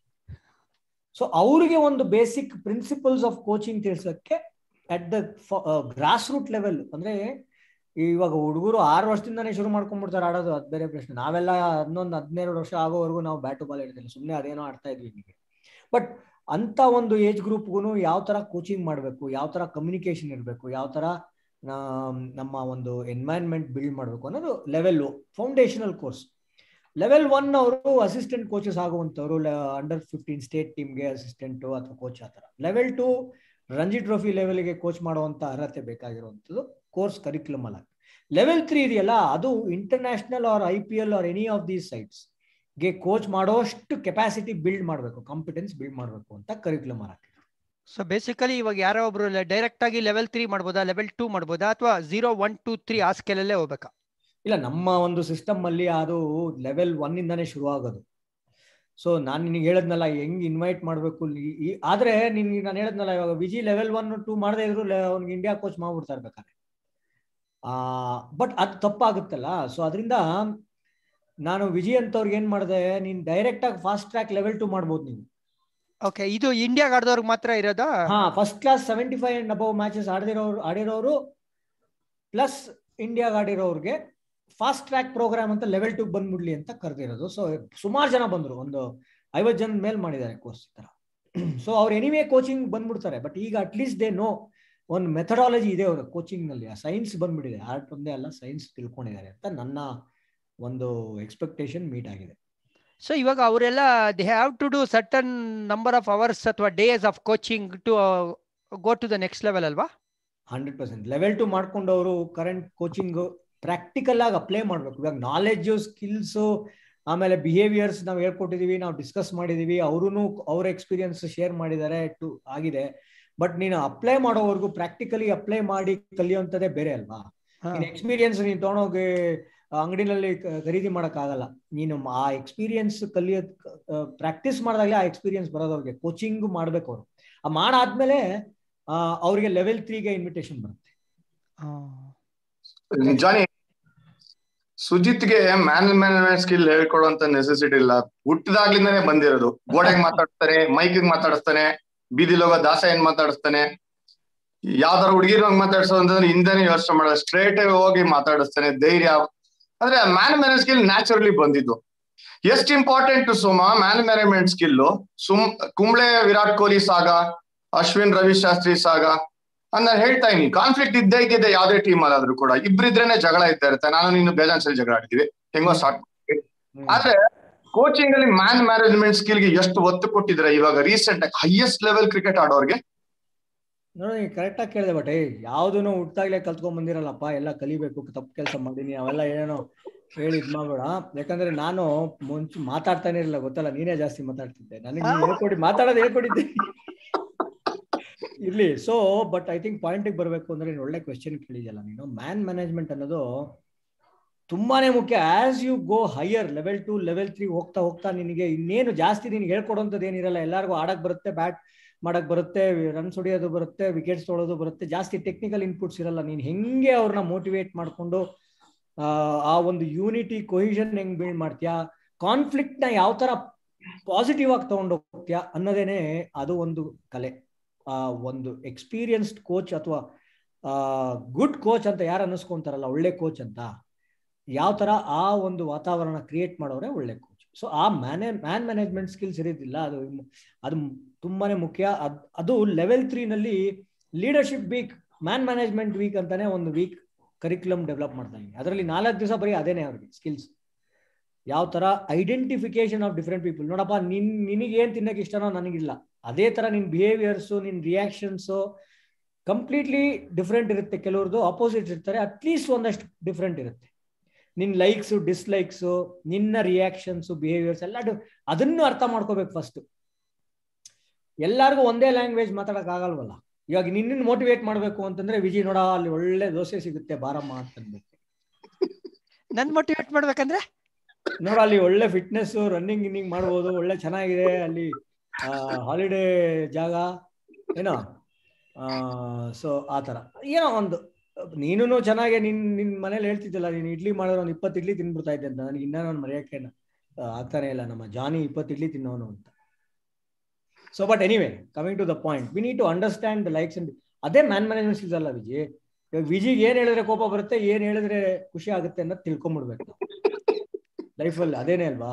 ಸೊ ಅವ್ರಿಗೆ ಒಂದು ಬೇಸಿಕ್ ಪ್ರಿನ್ಸಿಪಲ್ಸ್ ಆಫ್ ಕೋಚಿಂಗ್ ತಿಳಿಸೋಕ್ಕೆ at the grass root level ಅಂದ್ರೆ ಇವಾಗ ಹುಡುಗರು ಆರು ವರ್ಷದಿಂದಾನೇ ಶುರು ಮಾಡ್ಕೊಂಡ್ಬಿಡ್ತಾರೆ ಆಡೋದು ಅದು ಬೇರೆ ಪ್ರಶ್ನೆ ನಾವೆಲ್ಲ ಹನ್ನೊಂದು ಹದಿನೇಳು ವರ್ಷ ಆಗೋವರೆಗೂ ನಾವು ಬ್ಯಾಟು ಬಾಲ್ ಹಿಡಿದಿಲ್ಲ ಸುಮ್ಮನೆ ಅದೇನೋ ಆಡ್ತಾ ಇದ್ವಿ ನಿಮಗೆ ಬಟ್ ಅಂತ ಒಂದು ಏಜ್ ಗ್ರೂಪ್ಗೂ ಯಾವ ತರ ಕೋಚಿಂಗ್ ಮಾಡಬೇಕು ಯಾವ ತರ ಕಮ್ಯುನಿಕೇಶನ್ ಇರಬೇಕು ಯಾವ ತರ ನಮ್ಮ ಒಂದು ಎನ್ವೈರನ್ಮೆಂಟ್ ಬಿಲ್ಡ್ ಮಾಡಬೇಕು ಅನ್ನೋದು level foundational course level one ಅವರು ಅಸಿಸ್ಟೆಂಟ್ ಕೋಚಸ್ ಆಗುವಂಥವ್ರು ಅಂಡರ್ ಫಿಫ್ಟೀನ್ ಸ್ಟೇಟ್ ಟೀಮ್ಗೆ ಅಸಿಸ್ಟೆಂಟು ಅಥವಾ ಕೋಚ್ ಆ ಥರ ಲೆವೆಲ್ ಟು ರಂಜಿ ಟ್ರೋಫಿ ಲೆವೆಲ್ಗೆ ಕೋಚ್ ಮಾಡುವಂಥ ಅರ್ಹತೆ ಬೇಕಾಗಿರುವಂಥದ್ದು ಕೋರ್ಸ್ ಕರಿಕ್ಯುಲಮ್ ಅಲ್ಲ ಲೆವೆಲ್ ತ್ರೀ ಇದೆಯಲ್ಲ ಅದು international or I P L or any of these sides ಗೆ ಕೋಚ್ ಮಾಡೋಷ್ಟು ಕೆಪಾಸಿಟಿ ಬಿಲ್ಡ್ ಮಾಡಬೇಕು ಕಾಂಪಿಟೆನ್ಸ್ ಬಿಲ್ಡ್ ಮಾಡಬೇಕು ಅಂತ ಕರಿಕ್ಯುಲಮ್ ಹಾಕಿದ್ರು ಸೊ ಬೇಸಿಕಲಿ ಇವಾಗ ಯಾರೋ ಒಬ್ರು ಡೈರೆಕ್ಟ್ ಆಗಿ ಲೆವೆಲ್ ತ್ರೀ ಮಾಡ್ಬೋದಾ ಲೆವೆಲ್ ಟೂ ಮಾಡ್ಬೋದಾ ಅಥವಾ ಝೀರೋ ಒನ್ ಟೂ ತ್ರೀ ಆ ಸ್ಕೇಲಲ್ಲೇ ಹೋಗ್ಬೇಕಾ ಇಲ್ಲ ನಮ್ಮ ಒಂದು ಸಿಸ್ಟಮ್ ಅಲ್ಲಿ ಅದು ಲೆವೆಲ್ ಒನ್ ಇಂದಾನೆ ಶುರು ಆಗೋದು ಸೊ ನಾನು ನಿನಗೆ ಹೇಳದ್ನಲ್ಲ ಹೆಂಗ್ ಇನ್ವೈಟ್ ಮಾಡಬೇಕು ಆದ್ರೆ ನಿನ್ಗೆ ನಾನು ಹೇಳದ್ನಲ್ಲ ಇವಾಗ ವಿಜಿ ಲೆವೆಲ್ ಒನ್ ಟೂ ಮಾಡದೇ ಇದ್ರು ಅವ್ನಿಗೆ ಇಂಡಿಯಾ ಕೋಚ್ ಮಾಡ್ಬಿಡ್ತಾ ಇರ್ಬೇಕಾದ್ರೆ ಆ ಬಟ್ ಅದು ತಪ್ಪಾಗುತ್ತಲ್ಲ ಸೊ ಅದರಿಂದ ನಾನು ವಿಜಿ ಅಂತವ್ರಿಗೆ ಏನ್ ಮಾಡಿದೆ ನೀನ್ ಡೈರೆಕ್ಟ್ ಆಗಿ ಫಾಸ್ಟ್ ಟ್ರ್ಯಾಕ್ ಲೆವೆಲ್ ಟು ಮಾಡ್ಬೋದು ನೀವು ಓಕೆ ಇದು ಇಂಡಿಯಾಗೆ ಆಡ್ದವ್ರಿಗೆ ಮಾತ್ರ ಇರೋದಾ ಹಾ first class seventy five and above matches ಆಡಿರೋರು ಆಡಿರೋರು ಪ್ಲಸ್ ಇಂಡಿಯಾಗೆ ಆಡಿರೋರ್ಗೆ ಫಾಸ್ಟ್ ಟ್ರ್ಯಾಕ್ ಪ್ರೋಗ್ರಾಮ್ ಅಂತ ಲೆವೆಲ್ ಟು ಬಂದ್ಬಿಡ್ಲಿ ಅಂತ ಕರೆದಿರೋದು ಸೊ ಸುಮಾರು ಜನ ಬಂದ್ರು ಒಂದು ಐವತ್ತು ಜನ ಮೇಲ್ ಮಾಡಿದ್ದಾರೆ ಕೋರ್ಸ್ ಈ ತರ ಸೊ ಅವ್ರು ಎನಿವೇ ಕೋಚಿಂಗ್ ಬಂದ್ಬಿಡ್ತಾರೆ ಬಟ್ ಈಗ ಅಟ್ಲೀಸ್ಟ್ ದೇ ನೋ ಒಂದು ಮೆಥಡಾಲಜಿ ಇದೆ ಅವ್ರ ಕೋಚಿಂಗ್ ನಲ್ಲಿ ಆ ಸೈನ್ಸ್ ಬಂದ್ಬಿಟ್ಟಿದೆ ಆರ್ಟ್ ಒಂದೇ ಅಲ್ಲ ಸೈನ್ಸ್ ತಿಳ್ಕೊಂಡಿದ್ದಾರೆ ಅಂತ ನನ್ನ ಒಂದು ಎಕ್ಸ್ಪೆಕ್ಟೇಷನ್ ಮೀಟ್ ಆಗಿದೆ ಸೊ ಇವಾಗ ಅವರೆಲ್ಲ they have to do certain number of hours ಅಥವಾ days of coaching to go to the next level ಅಲ್ವಾ ಹಂಡ್ರೆಡ್ ಪರ್ಸೆಂಟ್ ಲೆವೆಲ್ ಟು ಮಾಡ್ಕೊಂಡವರು ಕರೆಂಟ್ ಕೋಚಿಂಗ್ ಪ್ರಾಕ್ಟಿಕಲ್ ಆಗಿ ಅಪ್ಲೈ ಮಾಡ್ಬೇಕು ಇವಾಗ ನಾಲೆಡ್ಜು ಸ್ಕಿಲ್ಸು ಆಮೇಲೆ ಬಿಹೇವಿಯರ್ಸ್ ನಾವು ಹೇಳ್ಕೊಟ್ಟಿದೀವಿ ನಾವು ಡಿಸ್ಕಸ್ ಮಾಡಿದೀವಿ ಅವರು ಅವ್ರ ಎಕ್ಸ್ಪೀರಿಯನ್ಸ್ ಶೇರ್ ಮಾಡಿದ್ದಾರೆ ಟು ಆಗಿದೆ ಬಟ್ ನೀನು ಅಪ್ಲೈ ಮಾಡೋವರೆಗೂ ಪ್ರಾಕ್ಟಿಕಲಿ ಅಪ್ಲೈ ಮಾಡಿ ಕಲಿಯುವಂಥದ್ದೇ ಬೇರೆ ಅಲ್ವಾ ನೀನ್ ಎಕ್ಸ್ಪೀರಿಯನ್ಸ್ ನೀನು ತೊಗೊಂಡೋಗಿ ಅಂಗಡಿನಲ್ಲಿ ಖರೀದಿ ಆಗಲ್ಲ ನೀನು ಆ ಎಕ್ಸ್ಪೀರಿಯನ್ಸ್ ಕಲಿಯೋ ಪ್ರಾಕ್ಟೀಸ್ ಮಾಡಿದಾಗಲೇ ಆ ಎಕ್ಸ್ಪೀರಿಯನ್ಸ್ ಬರೋದು ಅವ್ರಿಗೆ ಕೋಚಿಂಗ್ ಮಾಡ್ಬೇಕು ಅವರು ಆ ಮಾಡಾದ್ಮೇಲೆ ಅವ್ರಿಗೆ ಲೆವೆಲ್ ತ್ರೀಗೆ ಇನ್ವಿಟೇಷನ್ ಬರುತ್ತೆ ಜಾನಿ ಸುಜಿತ್ಗೆ ಮ್ಯಾನ್ ಮ್ಯಾನೇಜ್ಮೆಂಟ್ ಸ್ಕಿಲ್ ಹೇಳ್ಕೊಡುವಂತ ನೆಸೆಸಿಟಿ ಇಲ್ಲ ಹುಟ್ಟಿದಾಗ್ಲಿಂದಾನೇ ಬಂದಿರೋದು ಗೋಡೆಗೆ ಮಾತಾಡ್ತಾನೆ ಮೈಕಿಗೆ ಮಾತಾಡಿಸ್ತಾನೆ ಬೀದಿಲಿ ಹೋಗೋ ದಾಸ ಏನ್ ಮಾತಾಡಿಸ್ತಾನೆ ಯಾವ್ದಾರ ಹುಡುಗಿರ್ ಹಂಗ್ ಮಾತಾಡ್ಸೋ ಅಂತಂದ್ರೆ ಹಿಂದೆನೆ ಯೋಚನೆ ಮಾಡೋದು ಸ್ಟ್ರೇಟ್ ಹೋಗಿ ಮಾತಾಡಿಸ್ತಾನೆ ಧೈರ್ಯ ಅಂದ್ರೆ ಮ್ಯಾನ್ ಮ್ಯಾನೇಜ್ ಸ್ಕಿಲ್ ನ್ಯಾಚುರಲಿ ಬಂದಿದ್ದು ಎಷ್ಟು ಇಂಪಾರ್ಟೆಂಟ್ ಸುಮ ಮ್ಯಾನ್ ಮ್ಯಾನೇಜ್ಮೆಂಟ್ ಸ್ಕಿಲ್ ಸುಮ್ ಕುಂಬ್ಳೆ ವಿರಾಟ್ ಕೊಹ್ಲಿ ಸಾಗ ಅಶ್ವಿನ್ ರವಿಶಾಸ್ತ್ರಿ ಸಾಗ ನಾನು ಹೇಳ್ತಾ ಇದೀನಿ ಕಾನ್ಫ್ಲಿಕ್ಟ್ ಇದ್ದೇ ಇದ್ದಿದೆ ಯಾವ್ದೇ ಟೀಮ್ ಅಲ್ಲಾದ್ರೂ ಕೂಡ ಇಬ್ರಿದ್ರೇನೆ ಜಗಳ ಇದ್ದೇ ಇರುತ್ತೆ ನಾನು ನೀನು ಬೇಜಾನ್ ಸಲ ಜಗಳ ಆಡ್ತೀವಿ ಹೆಂಗೋ ಸ್ಟಾರ್ಟ್ ಆದ್ರೆ ಕೋಚಿಂಗ್ ಅಲ್ಲಿ ಮ್ಯಾನ್ ಮ್ಯಾನೇಜ್ಮೆಂಟ್ ಸ್ಕಿಲ್ ಗೆ ಎಷ್ಟು ಒತ್ತು ಕೊಟ್ಟಿದ್ರೆ ಇವಾಗ ರೀಸೆಂಟ್ ಆಗಿ ಹೈಯೆಸ್ಟ್ ಲೆವೆಲ್ ಕ್ರಿಕೆಟ್ ಆಡೋರ್ಗೆ ನೋಡಿ ಕರೆಕ್ಟ್ ಆಗಿ ಕೇಳಿದೆ ಬಟ್ ಯಾವ್ದನ್ನು ಹುಟ್ಟಾಗ್ಲೇ ಕಲ್ತ್ಕೊಂಡ್ ಬಂದಿರಲ್ಲಪ್ಪ ಎಲ್ಲ ಕಲಿಬೇಕು ತಪ್ಪು ಕೆಲಸ ಮಾಡೀನಿ ಅವೆಲ್ಲ ಏನೇನೋ ಹೇಳಿ ಇದ್ ಮಾಡ್ಬೇಡ ಯಾಕಂದ್ರೆ ನಾನು ಮುಂಚೆ ಮಾತಾಡ್ತಾನೆ ಇರಲಿಲ್ಲ ಗೊತ್ತಲ್ಲ ನೀನೇ ಜಾಸ್ತಿ ಮಾತಾಡ್ತಿದ್ದೆ ನನಗೆ ಹೇಳ್ಕೊಡಿ ಮಾತಾಡೋದು ಹೇಳ್ಕೊಟ್ಟಿದ್ದೆ ಇರ್ಲಿ ಸೊ ಬಟ್ ಐ ಥಿಂಕ್ ಪಾಯಿಂಟಿಗೆ ಬರಬೇಕು ಅಂದ್ರೆ ನೀನು ಒಳ್ಳೆ ಕ್ವೆಶನ್ ಕೇಳಿದ್ಯಲ್ಲ ನೀನು ಮ್ಯಾನ್ ಮ್ಯಾನೇಜ್ಮೆಂಟ್ ಅನ್ನೋದು ತುಂಬಾನೇ ಮುಖ್ಯ as you go higher level to level three ಹೋಗ್ತಾ ಹೋಗ್ತಾ ನಿನಗೆ ಇನ್ನೇನು ಜಾಸ್ತಿ ನಿನ್ಗೆ ಹೇಳ್ಕೊಡೋಂಥದ್ದು ಏನಿರಲ್ಲ ಎಲ್ಲರಿಗೂ ಆಡಕ್ ಬರುತ್ತೆ ಬ್ಯಾಟ್ ಮಾಡಕ್ ಬರುತ್ತೆ ರನ್ಸ್ ಹೊಡಿಯೋದು ಬರುತ್ತೆ ವಿಕೆಟ್ಸ್ ತೊಳೋದು ಬರುತ್ತೆ ಜಾಸ್ತಿ ಟೆಕ್ನಿಕಲ್ ಇನ್ಪುಟ್ಸ್ ಇರಲ್ಲ ನೀನು ಹೆಂಗೆ ಅವ್ರನ್ನ ಮೋಟಿವೇಟ್ ಮಾಡ್ಕೊಂಡು ಆ ಒಂದು ಯೂನಿಟಿ ಕೊಹಿಷನ್ ಹೆಂಗ್ ಬಿಲ್ಡ್ ಮಾಡ್ತೀಯಾ ಕಾನ್ಫ್ಲಿಕ್ಟ್ ನ ಯಾವ ತರ ಪಾಸಿಟಿವ್ ಆಗಿ ತಗೊಂಡು ಹೋಗ್ತೀಯಾ ಅನ್ನೋದೇನೆ ಅದು ಒಂದು ಕಲೆ ಆ ಒಂದು ಎಕ್ಸ್ಪೀರಿಯನ್ಸ್ಡ್ ಕೋಚ್ ಅಥವಾ ಗುಡ್ ಕೋಚ್ ಅಂತ ಯಾರು ಅನ್ನಿಸ್ಕೊಂತಾರಲ್ಲ ಒಳ್ಳೆ ಕೋಚ್ ಅಂತ ಯಾವ ತರ ಆ ಒಂದು ವಾತಾವರಣ ಕ್ರಿಯೇಟ್ ಮಾಡೋರೆ ಒಳ್ಳೆ ಕೋಚ್ ಸೊ ಆ ಮ್ಯಾನೇ ಮ್ಯಾನ್ ಮ್ಯಾನೇಜ್ಮೆಂಟ್ ಸ್ಕಿಲ್ಸ್ ಇರೋದಿಲ್ಲ ಅದು ಅದು ತುಂಬಾನೇ ಮುಖ್ಯ ಅದ್ ಅದು ಲೆವೆಲ್ ತ್ರೀನಲ್ಲಿ leadership week man management week ಅಂತಾನೆ ಒಂದು ವೀಕ್ ಕರಿಕ್ಯುಲಮ್ ಡೆವಲಪ್ ಮಾಡ್ತಾ ಇದ್ದೀನಿ ಅದರಲ್ಲಿ ನಾಲ್ಕು ದಿವಸ ಬರೀ ಅದೇನೆ ಅವ್ರಿಗೆ ಸ್ಕಿಲ್ಸ್ ಯಾವ ತರ ಐಡೆಂಟಿಫಿಕೇಶನ್ ಆಫ್ ಡಿಫ್ರೆಂಟ್ ಪೀಪಲ್ ನೋಡಪ್ಪ ನಿನ್ ನಿನಗೆ ಏನ್ ತಿನ್ನಕ್ಕೆ ಇಷ್ಟನೋ ನನಗಿಲ್ಲ ಅದೇ ತರ ನಿನ್ ಬಿಹೇವಿಯರ್ಸು ನಿನ್ ರಿಯಾಕ್ಷನ್ಸು ಕಂಪ್ಲೀಟ್ಲಿ ಡಿಫ್ರೆಂಟ್ ಇರುತ್ತೆ ಕೆಲವ್ರದ್ದು ಅಪೋಸಿಟ್ ಇರ್ತಾರೆ ಅಟ್ಲೀಸ್ಟ್ ಒಂದಷ್ಟು ಡಿಫ್ರೆಂಟ್ ಇರುತ್ತೆ ನಿನ್ ಲೈಕ್ಸು ಡಿಸ್ಲೈಕ್ಸು ನಿನ್ನ ರಿಯಾಕ್ಷನ್ಸು ಬಿಹೇವಿಯರ್ಸ್ ಎಲ್ಲ ಅದನ್ನು ಅರ್ಥ ಮಾಡ್ಕೋಬೇಕು ಫಸ್ಟ್ ಎಲ್ಲರಿಗೂ ಒಂದೇ ಲ್ಯಾಂಗ್ವೇಜ್ ಮಾತಾಡಕ್ ಆಗಲ್ವಲ್ಲ ಇವಾಗ ನಿನ್ನ ಮೋಟಿವೇಟ್ ಮಾಡ್ಬೇಕು ಅಂತಂದ್ರೆ ವಿಜಯ್ ನೋಡ ಅಲ್ಲಿ ಒಳ್ಳೆ ದೋಸೆ ಸಿಗುತ್ತೆ ಬಾರಮ್ಮ ಅಂತನ್ಬೇಕು ನನ್ ಮೋಟಿವೇಟ್ ಮಾಡ್ಬೇಕಂದ್ರೆ ನೋಡ ಅಲ್ಲಿ ಒಳ್ಳೆ ಫಿಟ್ನೆಸ್ ರನ್ನಿಂಗ್ ಗಿನ್ನಿಂಗ್ ಮಾಡ್ಬೋದು ಒಳ್ಳೆ ಚೆನ್ನಾಗಿದೆ ಅಲ್ಲಿ ಹಾಲಿಡೇ ಜಾಗ ಏನೋ ಸೊ ಆ ತರ ಏನೋ ಒಂದು ನೀನು ಚೆನ್ನಾಗಿ ನಿನ್ ನಿನ್ ಮನೇಲಿ ಹೇಳ್ತಿದ್ದಲ್ಲ ನೀನು ಇಡ್ಲಿ ಮಾಡಿದ್ರೆ ಒಂದು ಇಪ್ಪತ್ತು ಇಡ್ಲಿ ತಿನ್ಬಿಡ್ತಾ ಇದ್ದೆ ಅಂತ ನನಗೆ ಇನ್ನೂ ನಾನು ಮರೆಯೋಕೆ ಆಗ್ತಾನೆ ಇಲ್ಲ ನಮ್ಮ ಜಾನಿ ಇಪ್ಪತ್ತು ಇಡ್ಲಿ ತಿನ್ನೋನು ಅಂತ so but anyway coming to the point we need to understand the likes and ಅದೇ ಮ್ಯಾನ್ ಮ್ಯಾನೇಜ್ಮೆಂಟ್ ಸ್ಕಿಲ್ಸ್ ಅಲ್ಲ ವಿಜಯ್ ಇವಾಗ ವಿಜಿಗೆ ಏನ್ ಹೇಳಿದ್ರೆ ಕೋಪ ಬರುತ್ತೆ ಏನ್ ಹೇಳಿದ್ರೆ ಖುಷಿ ಆಗುತ್ತೆ ಅನ್ನೋದು ತಿಳ್ಕೊಂಬಿಡ್ಬೇಕು ಲೈಫಲ್ಲಿ ಅದೇನೇ ಅಲ್ವಾ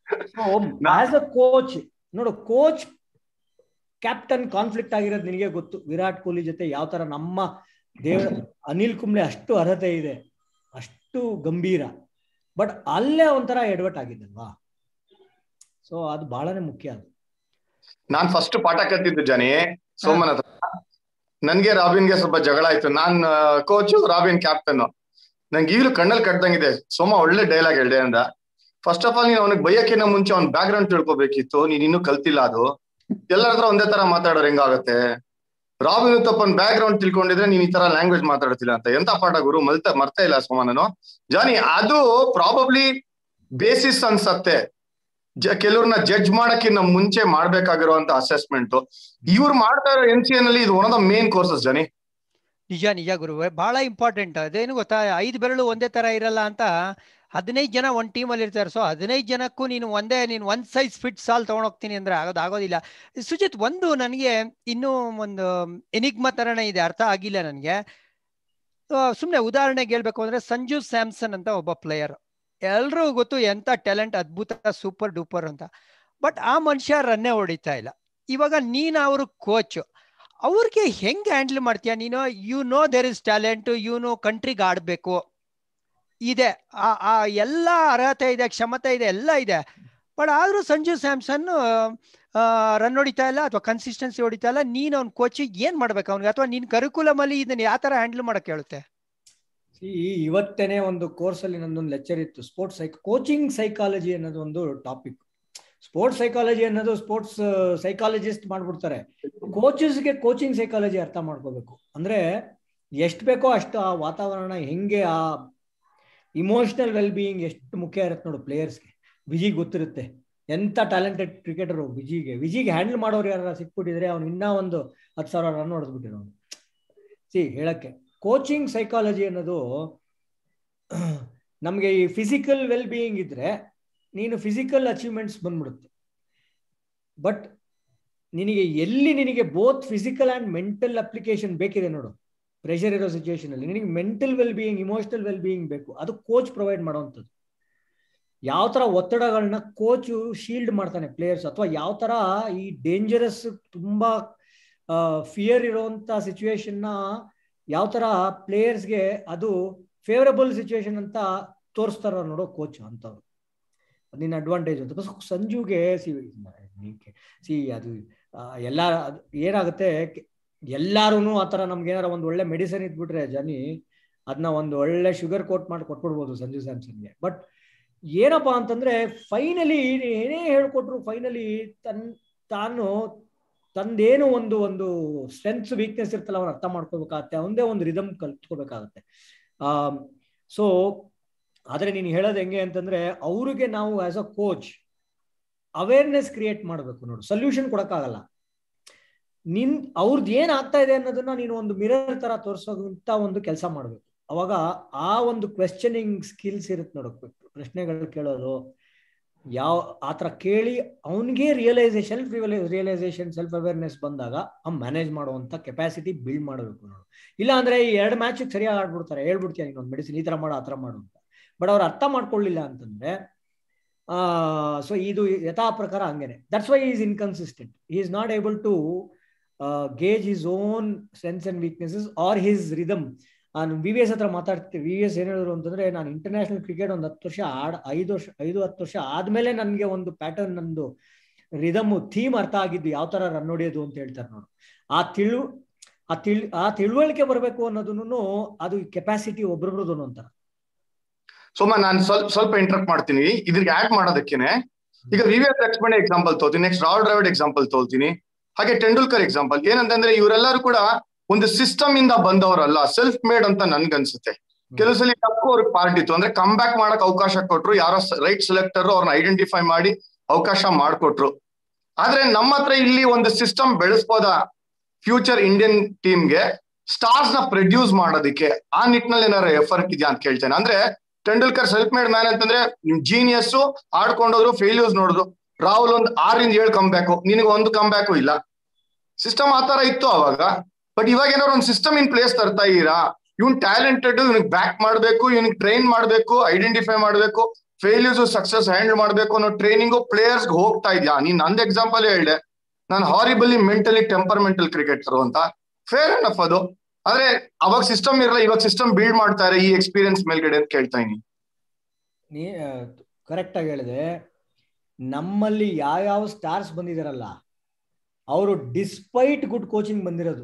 ಆಸ್ ಅ ಕೋಚ್ ನೋಡು ಕೋಚ್ ಕ್ಯಾಪ್ಟನ್ ಕಾನ್ಫ್ಲಿಕ್ಟ್ ಆಗಿರೋದು ನಿನಗೆ ಗೊತ್ತು ವಿರಾಟ್ ಕೊಹ್ಲಿ ಜೊತೆ ಯಾವ ತರ ನಮ್ಮ ದೇವ ಅನಿಲ್ ಕುಂಬ್ಳೆ ಅಷ್ಟು ಅರ್ಹತೆ ಇದೆ ಅಷ್ಟು ಗಂಭೀರ ಬಟ್ ಅಲ್ಲೇ ಒಂಥರ ಎಡವಟ್ ಆಗಿದ್ದಲ್ವಾ ಸೊ ಅದು ಬಹಳನೇ ಮುಖ್ಯ ಅದು ನಾನ್ ಫಸ್ಟ್ ಪಾಠ ಕಲ್ತಿದ್ದು ಜನಿ ಸೋಮನ್ ಹತ್ರ ನನ್ಗೆ ರಾಬಿನ್ಗೆ ಸ್ವಲ್ಪ ಜಗಳ ಆಯ್ತು ನಾನ್ ಕೋಚು ರಾಬಿನ್ ಕ್ಯಾಪ್ಟನ್ ನಂಗೆ ಈಗಲೂ ಕಣ್ಣಲ್ಲಿ ಕಟ್ದಂಗಿದೆ ಸೋಮ ಒಳ್ಳೆ ಡೈಲಾಗ್ ಹೇಳ್ದೆ ಅಂದ ಫಸ್ಟ್ ಆಫ್ ಆಲ್ ನೀನ್ ಅವನಿಗೆ ಬೈಯಕ್ಕಿಂತ ಮುಂಚೆ ಅವ್ನ ಬ್ಯಾಕ್ ಗ್ರೌಂಡ್ ತಿಳ್ಕೊಬೇಕಿತ್ತು ನೀನ್ ಇನ್ನೂ ಕಲ್ತಿಲ್ಲ ಅದು ಎಲ್ಲರ ಹತ್ರ ಒಂದೇ ತರ ಮಾತಾಡೋರು ಹೆಂಗಾಗತ್ತೆ ರಾಬಿನ್ ಉತ್ತಪ್ಪನ್ ಬ್ಯಾಕ್ ಗ್ರೌಂಡ್ ತಿಳ್ಕೊಂಡಿದ್ರೆ ನೀನ್ ಈ ತರ ಲ್ಯಾಂಗ್ವೇಜ್ ಮಾತಾಡ್ತಿಲ್ಲ ಅಂತ ಎಂತ ಪಾಠ ಗುರು ಮಲ್ತ ಮರ್ತಾ ಇಲ್ಲ ಸೋಮ ನಾನು ಜಾನಿ ಅದು ಪ್ರಾಬಬ್ಲಿ ಬೇಸಿಸ್ ಅನ್ಸತ್ತೆ ಕೆಲವ್ರನ್ನ ಜಡ್ಜ್ ಮಾಡಕ್ಕಿಂತ ಮುಂಚೆ ಮಾಡ್ಬೇಕಾಗಿರುವಂತ ಅಸೆಸ್ಮೆಂಟ್ ಇವ್ರು ಮಾಡ್ತಾ ಇರೋ ಎನ್ ಸಿ ಎನ್ ಅಲ್ಲಿ ಇದು one of the main courses ಜನಿ ನಿಜ ನಿಜ ಗುರು ಬಹಳ ಇಂಪಾರ್ಟೆಂಟ್ ಅದೇನು ಗೊತ್ತಾ ಐದು ಬೆರಳು ಒಂದೇ ತರ ಇರಲ್ಲ ಅಂತ ಹದಿನೈದು ಜನ ಒಂದ್ ಟೀಮ್ ಅಲ್ಲಿ ಇರ್ತಾರೆ ಸೊ ಹದಿನೈದು ಜನಕ್ಕೂ ನೀನು ಒಂದೇ ನೀನು ಒಂದ್ ಸೈಜ್ ಫಿಟ್ ಸಾಲ್ ತಗೊಂಡೋಗ್ತೀನಿ ಅಂದ್ರೆ ಆಗೋದು ಆಗೋದಿಲ್ಲ ಸುಜಿತ್ ಒಂದು ನನಗೆ ಇನ್ನೂ ಒಂದು ಎನಿಗ್ಮ ತರನೇ ಇದೆ ಅರ್ಥ ಆಗಿಲ್ಲ ನನಗೆ ಸುಮ್ಮನೆ ಉದಾಹರಣೆಗೆ ಹೇಳ್ಬೇಕು ಅಂದ್ರೆ ಸಂಜು ಸ್ಯಾಮ್ಸನ್ ಅಂತ ಒಬ್ಬ ಪ್ಲೇಯರ್ ಎಲ್ರೂ ಗೊತ್ತು ಎಂತ ಟ್ಯಾಲೆಂಟ್ ಅದ್ಭುತ ಸೂಪರ್ ಡೂಪರ್ ಅಂತ ಬಟ್ ಆ ಮನುಷ್ಯ ರನ್ನೇ ಹೊಡಿತಾ ಇಲ್ಲ ಇವಾಗ ನೀನ್ ಅವರು ಕೋಚ್ ಅವ್ರಿಗೆ ಹೆಂಗ್ ಹ್ಯಾಂಡಲ್ ಮಾಡ್ತೀಯ ನೀನು you know there is talent you know ಕಂಟ್ರಿಗೆ ಆಡ್ಬೇಕು ಇದೆ ಆ ಆ ಎಲ್ಲ ಅರ್ಹತೆ ಇದೆ ಕ್ಷಮತೆ ಇದೆ ಎಲ್ಲ ಇದೆ ಬಟ್ ಆದ್ರೂ ಸಂಜು ಸ್ಯಾಮ್ಸನ್ ರನ್ ಹೊಡಿತಾ ಇಲ್ಲ ಅಥವಾ ಕನ್ಸಿಸ್ಟೆನ್ಸಿ ಹೊಡಿತಾ ಇಲ್ಲ ನೀನ್ ಅವ್ನ ಕೋಚಿಗೆ ಏನ್ ಮಾಡ್ಬೇಕು ಅವ್ನಿಗೆ ಅಥವಾ ನಿನ್ ಕರಿಕುಲಮ್ ಅಲ್ಲಿ ಇದನ್ನ ಯಾವ ತರ ಹ್ಯಾಂಡಲ್ ಮಾಡಕ್ ಹೇಳುತ್ತೆ ಈ ಇವತ್ತೇನೆ ಒಂದು ಕೋರ್ಸ್ ಅಲ್ಲಿ ನಂದೊಂದು ಲೆಕ್ಚರ್ ಇತ್ತು ಸ್ಪೋರ್ಟ್ಸ್ ಸೈಕ್ ಕೋಚಿಂಗ್ ಸೈಕಾಲಜಿ ಅನ್ನೋದು ಒಂದು ಟಾಪಿಕ್ ಸ್ಪೋರ್ಟ್ಸ್ ಸೈಕಾಲಜಿ ಅನ್ನೋದು ಸ್ಪೋರ್ಟ್ಸ್ ಸೈಕಾಲಜಿಸ್ಟ್ ಮಾಡ್ಬಿಡ್ತಾರೆ ಕೋಚಸ್ಗೆ ಕೋಚಿಂಗ್ ಸೈಕಾಲಜಿ ಅರ್ಥ ಮಾಡ್ಕೋಬೇಕು ಅಂದ್ರೆ ಎಷ್ಟು ಬೇಕೋ ಅಷ್ಟು ಆ ವಾತಾವರಣ ಹೆಂಗೆ ಆ ಇಮೋಷನಲ್ ವೆಲ್ ಬೀಯಿಂಗ್ ಎಷ್ಟು ಮುಖ್ಯ ಇರುತ್ತೆ ನೋಡು ಪ್ಲೇಯರ್ಸ್ಗೆ ವಿಜಿಗೆ ಗೊತ್ತಿರುತ್ತೆ ಎಂತ ಟ್ಯಾಲೆಂಟೆಡ್ ಕ್ರಿಕೆಟರು ವಿಜಿಗೆ ವಿಜಿಗೆ ಹ್ಯಾಂಡಲ್ ಮಾಡೋರು ಯಾರು ಸಿಕ್ಬಿಟ್ಟಿದ್ರೆ ಅವ್ನು ಇನ್ನೂ ಒಂದು ಹತ್ತು ಸಾವಿರ ರನ್ ಹೊಡೆದ್ಬಿಟ್ಟಿರೋ ಸಿ ಹೇಳಕ್ಕೆ ಕೋಚಿಂಗ್ ಸೈಕಾಲಜಿ ಅನ್ನೋದು ನಮಗೆ ಈ ಫಿಸಿಕಲ್ ವೆಲ್ ಬೀಯಿಂಗ್ ಇದ್ರೆ ನೀನು ಫಿಸಿಕಲ್ ಅಚೀವ್ಮೆಂಟ್ಸ್ ಬಂದ್ಬಿಡುತ್ತೆ ಬಟ್ ನಿನಗೆ ಎಲ್ಲಿ ನಿನಗೆ both physical and mental application ಬೇಕಿದೆ ನೋಡು ಪ್ರೆಷರ್ ಇರೋ ಸಿಚುವೇಶನ್ ಅಲ್ಲಿ ನಿನಗೆ mental well being emotional well being ಬೇಕು ಅದು ಕೋಚ್ ಪ್ರೊವೈಡ್ ಮಾಡೋವಂಥದ್ದು ಯಾವ ತರ ಒತ್ತಡಗಳನ್ನ ಕೋಚು ಶೀಲ್ಡ್ ಮಾಡ್ತಾನೆ ಪ್ಲೇಯರ್ಸ್ ಅಥವಾ ಯಾವ ತರ ಈ ಡೇಂಜರಸ್ ತುಂಬಾ ಫಿಯರ್ ಇರುವಂತ ಸಿಚುವೇಶನ್ನ ಯಾವ ತರ ಪ್ಲೇಯರ್ಸ್ಗೆ ಅದು ಫೇವರಬಲ್ ಸಿಚುವೇಶನ್ ಅಂತ ತೋರಿಸ್ತಾರ ನೋಡೋ ಕೋಚ್ ಅಂತವ್ರು ನಿನ್ನ ಅಡ್ವಾಂಟೇಜ್ ಅಂತ ಬಸ್ ಸಂಜುಗೆ ಸಿ ಸಿ ಅದು ಎಲ್ಲ ಏನಾಗುತ್ತೆ ಎಲ್ಲಾರು ಆ ಥರ ನಮ್ಗೆ ಏನಾರ ಒಂದು ಒಳ್ಳೆ ಮೆಡಿಸಿನ್ ಇದ್ಬಿಟ್ರೆ ಜನಿ ಅದನ್ನ ಒಂದು ಒಳ್ಳೆ ಶುಗರ್ ಕೋಟ್ ಮಾಡಿ ಕೊಟ್ಬಿಡ್ಬೋದು ಸಂಜು ಸ್ಯಾಮ್ಸನ್ಗೆ ಬಟ್ ಏನಪ್ಪಾ ಅಂತಂದ್ರೆ ಫೈನಲಿ ಏನೇ ಹೇಳ್ಕೊಟ್ರು ಫೈನಲಿ ತನ್ ತಾನು ತಂದೇನು ಒಂದು ಒಂದು ಸ್ಟ್ರೆಂತ್ಸ್ ವೀಕ್ನೆಸ್ ಇರ್ತಲ್ಲ ಅವನು ಅರ್ಥ ಮಾಡ್ಕೋಬೇಕಾಗತ್ತೆ ಅವನದೇ ಒಂದು ರಿದಮ್ ಕಲ್ತ್ಕೋಬೇಕಾಗತ್ತೆ ಆ ಸೊ ಆದ್ರೆ ನೀನು ಹೇಳೋದು ಹೆಂಗೆ ಅಂತಂದ್ರೆ ಅವ್ರಿಗೆ ನಾವು as a coach awareness create ಮಾಡಬೇಕು ನೋಡು ಸೊಲ್ಯೂಷನ್ ಕೊಡಕ್ಕಾಗಲ್ಲ ನಿನ್ ಅವ್ರದ್ದು ಏನ್ ಆಗ್ತಾ ಇದೆ ಅನ್ನೋದನ್ನ ನೀನು ಒಂದು ಮಿರರ್ ತರ ತೋರಿಸೋಂತ ಒಂದು ಕೆಲಸ ಮಾಡ್ಬೇಕು ಅವಾಗ ಆ ಒಂದು ಕ್ವೆಶ್ಚನಿಂಗ್ ಸ್ಕಿಲ್ಸ್ ಇರುತ್ತೆ ನೋಡು ಪ್ರಶ್ನೆಗಳು ಕೇಳೋದು ಯಾವ ಆತರ ಕೇಳಿ ಅವನಿಗೆ realisation self realisation self awareness ಬಂದಾಗ ಆ ಮ್ಯಾನೇಜ್ ಮಾಡುವಂತ ಕೆಪಾಸಿಟಿ ಬಿಲ್ಡ್ ಮಾಡಬೇಕು ನೋಡು ಇಲ್ಲ ಅಂದ್ರೆ ಈ ಎರಡು ಮ್ಯಾಚ್ ಸರಿಯಾಗಿ ಆಡ್ಬಿಡ್ತಾರೆ ಹೇಳ್ಬಿಡ್ತೀಯ ನೀನು ಒಂದು ಮೆಡಿಸಿನ್ ಈ ತರ ಮಾಡು ಆ ತರ ಮಾಡು ಅಂತ ಬಟ್ ಅವ್ರು ಅರ್ಥ ಮಾಡ್ಕೊಳ್ಳಿಲ್ಲ ಅಂತಂದ್ರೆ ಆ ಸೊ ಇದು ಯಥಾ ಪ್ರಕಾರ ಹಂಗೇನೆ that's why is inconsistent he is not able to gauge his own sense and weaknesses are his rhythm ನಾನು ವಿ ವಿ ಎಸ್ ಹತ್ರ ಮಾತಾಡ್ತೀನಿ ವಿ ವಿ ಎಸ್ ಏನ್ ಹೇಳಿದ್ರು ಅಂತಂದ್ರೆ ನಾನು ಇಂಟರ್ನ್ಯಾಷನಲ್ ಕ್ರಿಕೆಟ್ ಒಂದು ಹತ್ತು ವರ್ಷ ಆಡ್ ಐದು ವರ್ಷ ಐದು ಹತ್ತು ವರ್ಷ ಆದ್ಮೇಲೆ ನನಗೆ ಒಂದು ಪ್ಯಾಟರ್ನ್ ನಂದು ರಿದಮ್ ಥೀಮ್ ಅರ್ಥ ಆಗಿದ್ದು ಯಾವ ತರ ರನ್ ಹೊಡಿಯೋದು ಅಂತ ಹೇಳ್ತಾರೆ ನೋಡು ಆ ತಿಳು ಆ ತಿಳ್ ಆ ತಿಳುವಳಿಕೆ ಬರಬೇಕು ಅನ್ನೋದನ್ನು ಅದು ಕೆಪಾಸಿಟಿ ಒಬ್ರೊಬ್ರದ್ದು ಅಂತಾರೆ ಸೋಮ ನಾನು ಸ್ವಲ್ಪ ಸ್ವಲ್ಪ ಇಂಟ್ರಪ್ಟ್ ಮಾಡ್ತೀನಿ ಇದ್ರಿಗೆ ಆಡ್ ಮಾಡೋದಕ್ಕೇನೆ ಈಗ V V S Laxman example ತೋತೀನಿ ನೆಕ್ಸ್ಟ್ ರಾಹುಲ್ ದ್ರಾವಿಡ್ ಎಕ್ಸಾಂಪಲ್ ತೋಲ್ತೀನಿ ಹಾಗೆ ಟೆಂಡೂಲ್ಕರ್ ಎಕ್ಸಾಂಪಲ್ ಏನಂತಂದ್ರೆ ಇವರೆಲ್ಲರೂ ಕೂಡ ಒಂದು ಸಿಸ್ಟಮ್ ಇಂದ ಬಂದವರಲ್ಲ ಸೆಲ್ಫ್ ಮೇಡ್ ಅಂತ ನನ್ಗನ್ಸುತ್ತೆ ಕೆಲವು ಸಲ ತಪ್ಪು ಅವ್ರಿಗೆ ಪಾರ್ಟ್ ಇತ್ತು ಅಂದ್ರೆ ಕಮ್ ಬ್ಯಾಕ್ ಮಾಡಕ್ ಅವಕಾಶ ಕೊಟ್ರು ಯಾರೋ ರೈಟ್ ಸೆಲೆಕ್ಟರ್ ಅವ್ರನ್ನ ಐಡೆಂಟಿಫೈ ಮಾಡಿ ಅವಕಾಶ ಮಾಡ್ಕೊಟ್ರು ಆದ್ರೆ ನಮ್ಮ ಹತ್ರ ಇಲ್ಲಿ ಒಂದು ಸಿಸ್ಟಮ್ ಬೆಳೆಸ್ಬೋದ ಫ್ಯೂಚರ್ ಇಂಡಿಯನ್ ಟೀಮ್ಗೆ ಸ್ಟಾರ್ಸ್ ನ ಪ್ರೊಡ್ಯೂಸ್ ಮಾಡೋದಕ್ಕೆ ಆ ನಿಟ್ಟಿನಲ್ಲಿ ಏನಾರ ಎಫರ್ಟ್ ಇದೆಯಾ ಅಂತ ಕೇಳ್ತೇನೆ ಅಂದ್ರೆ ಟೆಂಡೂಲ್ಕರ್ ಸೆಲ್ಫ್ ಮೇಡ್ ಮ್ಯಾನ್ ಅಂತಂದ್ರೆ ನಿಮ್ ಜೀನಿಯಸ್ ಆಡ್ಕೊಂಡೋದ್ರು ಫೇಲ್ಯೂರ್ಸ್ ನೋಡಿದ್ರು ರಾಹುಲ್ ಒಂದ್ ಆರಿಂದ ಏಳು ಕಮ್ ಬ್ಯಾಕು ನಿನಗೆ ಒಂದು ಕಮ್ ಬ್ಯಾಕು ಇಲ್ಲ ಸಿಸ್ಟಮ್ ಆ ತರ ಇತ್ತು ಅವಾಗ ಬಟ್ ಇವಾಗ ಏನಾದ್ರು ಒಂದು ಸಿಸ್ಟಮ್ ಇನ್ ಪ್ಲೇಸ್ ತರ್ತಾ ಇದೀರಾ ಇವ್ನ್ ಟ್ಯಾಲೆಂಟೆಡ್ ಇವ್ನಿಗೆ ಬ್ಯಾಕ್ ಮಾಡ್ಬೇಕು ಇವ್ನಿಗೆ ಟ್ರೈನ್ ಮಾಡ್ಬೇಕು ಐಡೆಂಟಿಫೈ ಮಾಡ್ಬೇಕು ಫೇಲ್ಯೂರ್ಸ್ ಸಕ್ಸಸ್ ಹ್ಯಾಂಡಲ್ ಮಾಡ್ಬೇಕು ಅನ್ನೋ ಟ್ರೈನಿಂಗು ಪ್ಲೇಯರ್ಸ್ ಹೋಗ್ತಾ ಇದ್ಯಾ ನೀನ್ ನಂದ್ ಎಕ್ಸಾಂಪಲ್ ಹೇಳ್ದೆ ನಾನು ಹಾರಿಬಲಿ ಮೆಂಟಲಿ ಟೆಂಪರ್ಮೆಂಟಲ್ ಕ್ರಿಕೆಟರ್ ಅಂತ ಫೇರ್ ಅನಫ್ ಅದು ಆದ್ರೆ ಅವಾಗ ಸಿಸ್ಟಮ್ ಇರಲ್ಲ ಇವಾಗ ಸಿಸ್ಟಮ್ ಬಿಲ್ಡ್ ಮಾಡ್ತಾರೆ ಈ ಎಕ್ಸ್ಪೀರಿಯನ್ಸ್ ಮೇಲ್ಗಡೆ ಅಂತ ಕೇಳ್ತಾ ಇದೀನಿ ನೀ ಕರೆಕ್ಟ್ ಆಗಿ ಹೇಳಿದೆ ನಮ್ಮಲ್ಲಿ ಯಾವ್ಯಾವ ಸ್ಟಾರ್ಸ್ ಬಂದಿದಾರಲ್ಲ ಅವರು ಡಿಸ್ಪೈಟ್ ಗುಡ್ ಕೋಚಿಂಗ್ ಬಂದಿರೋದು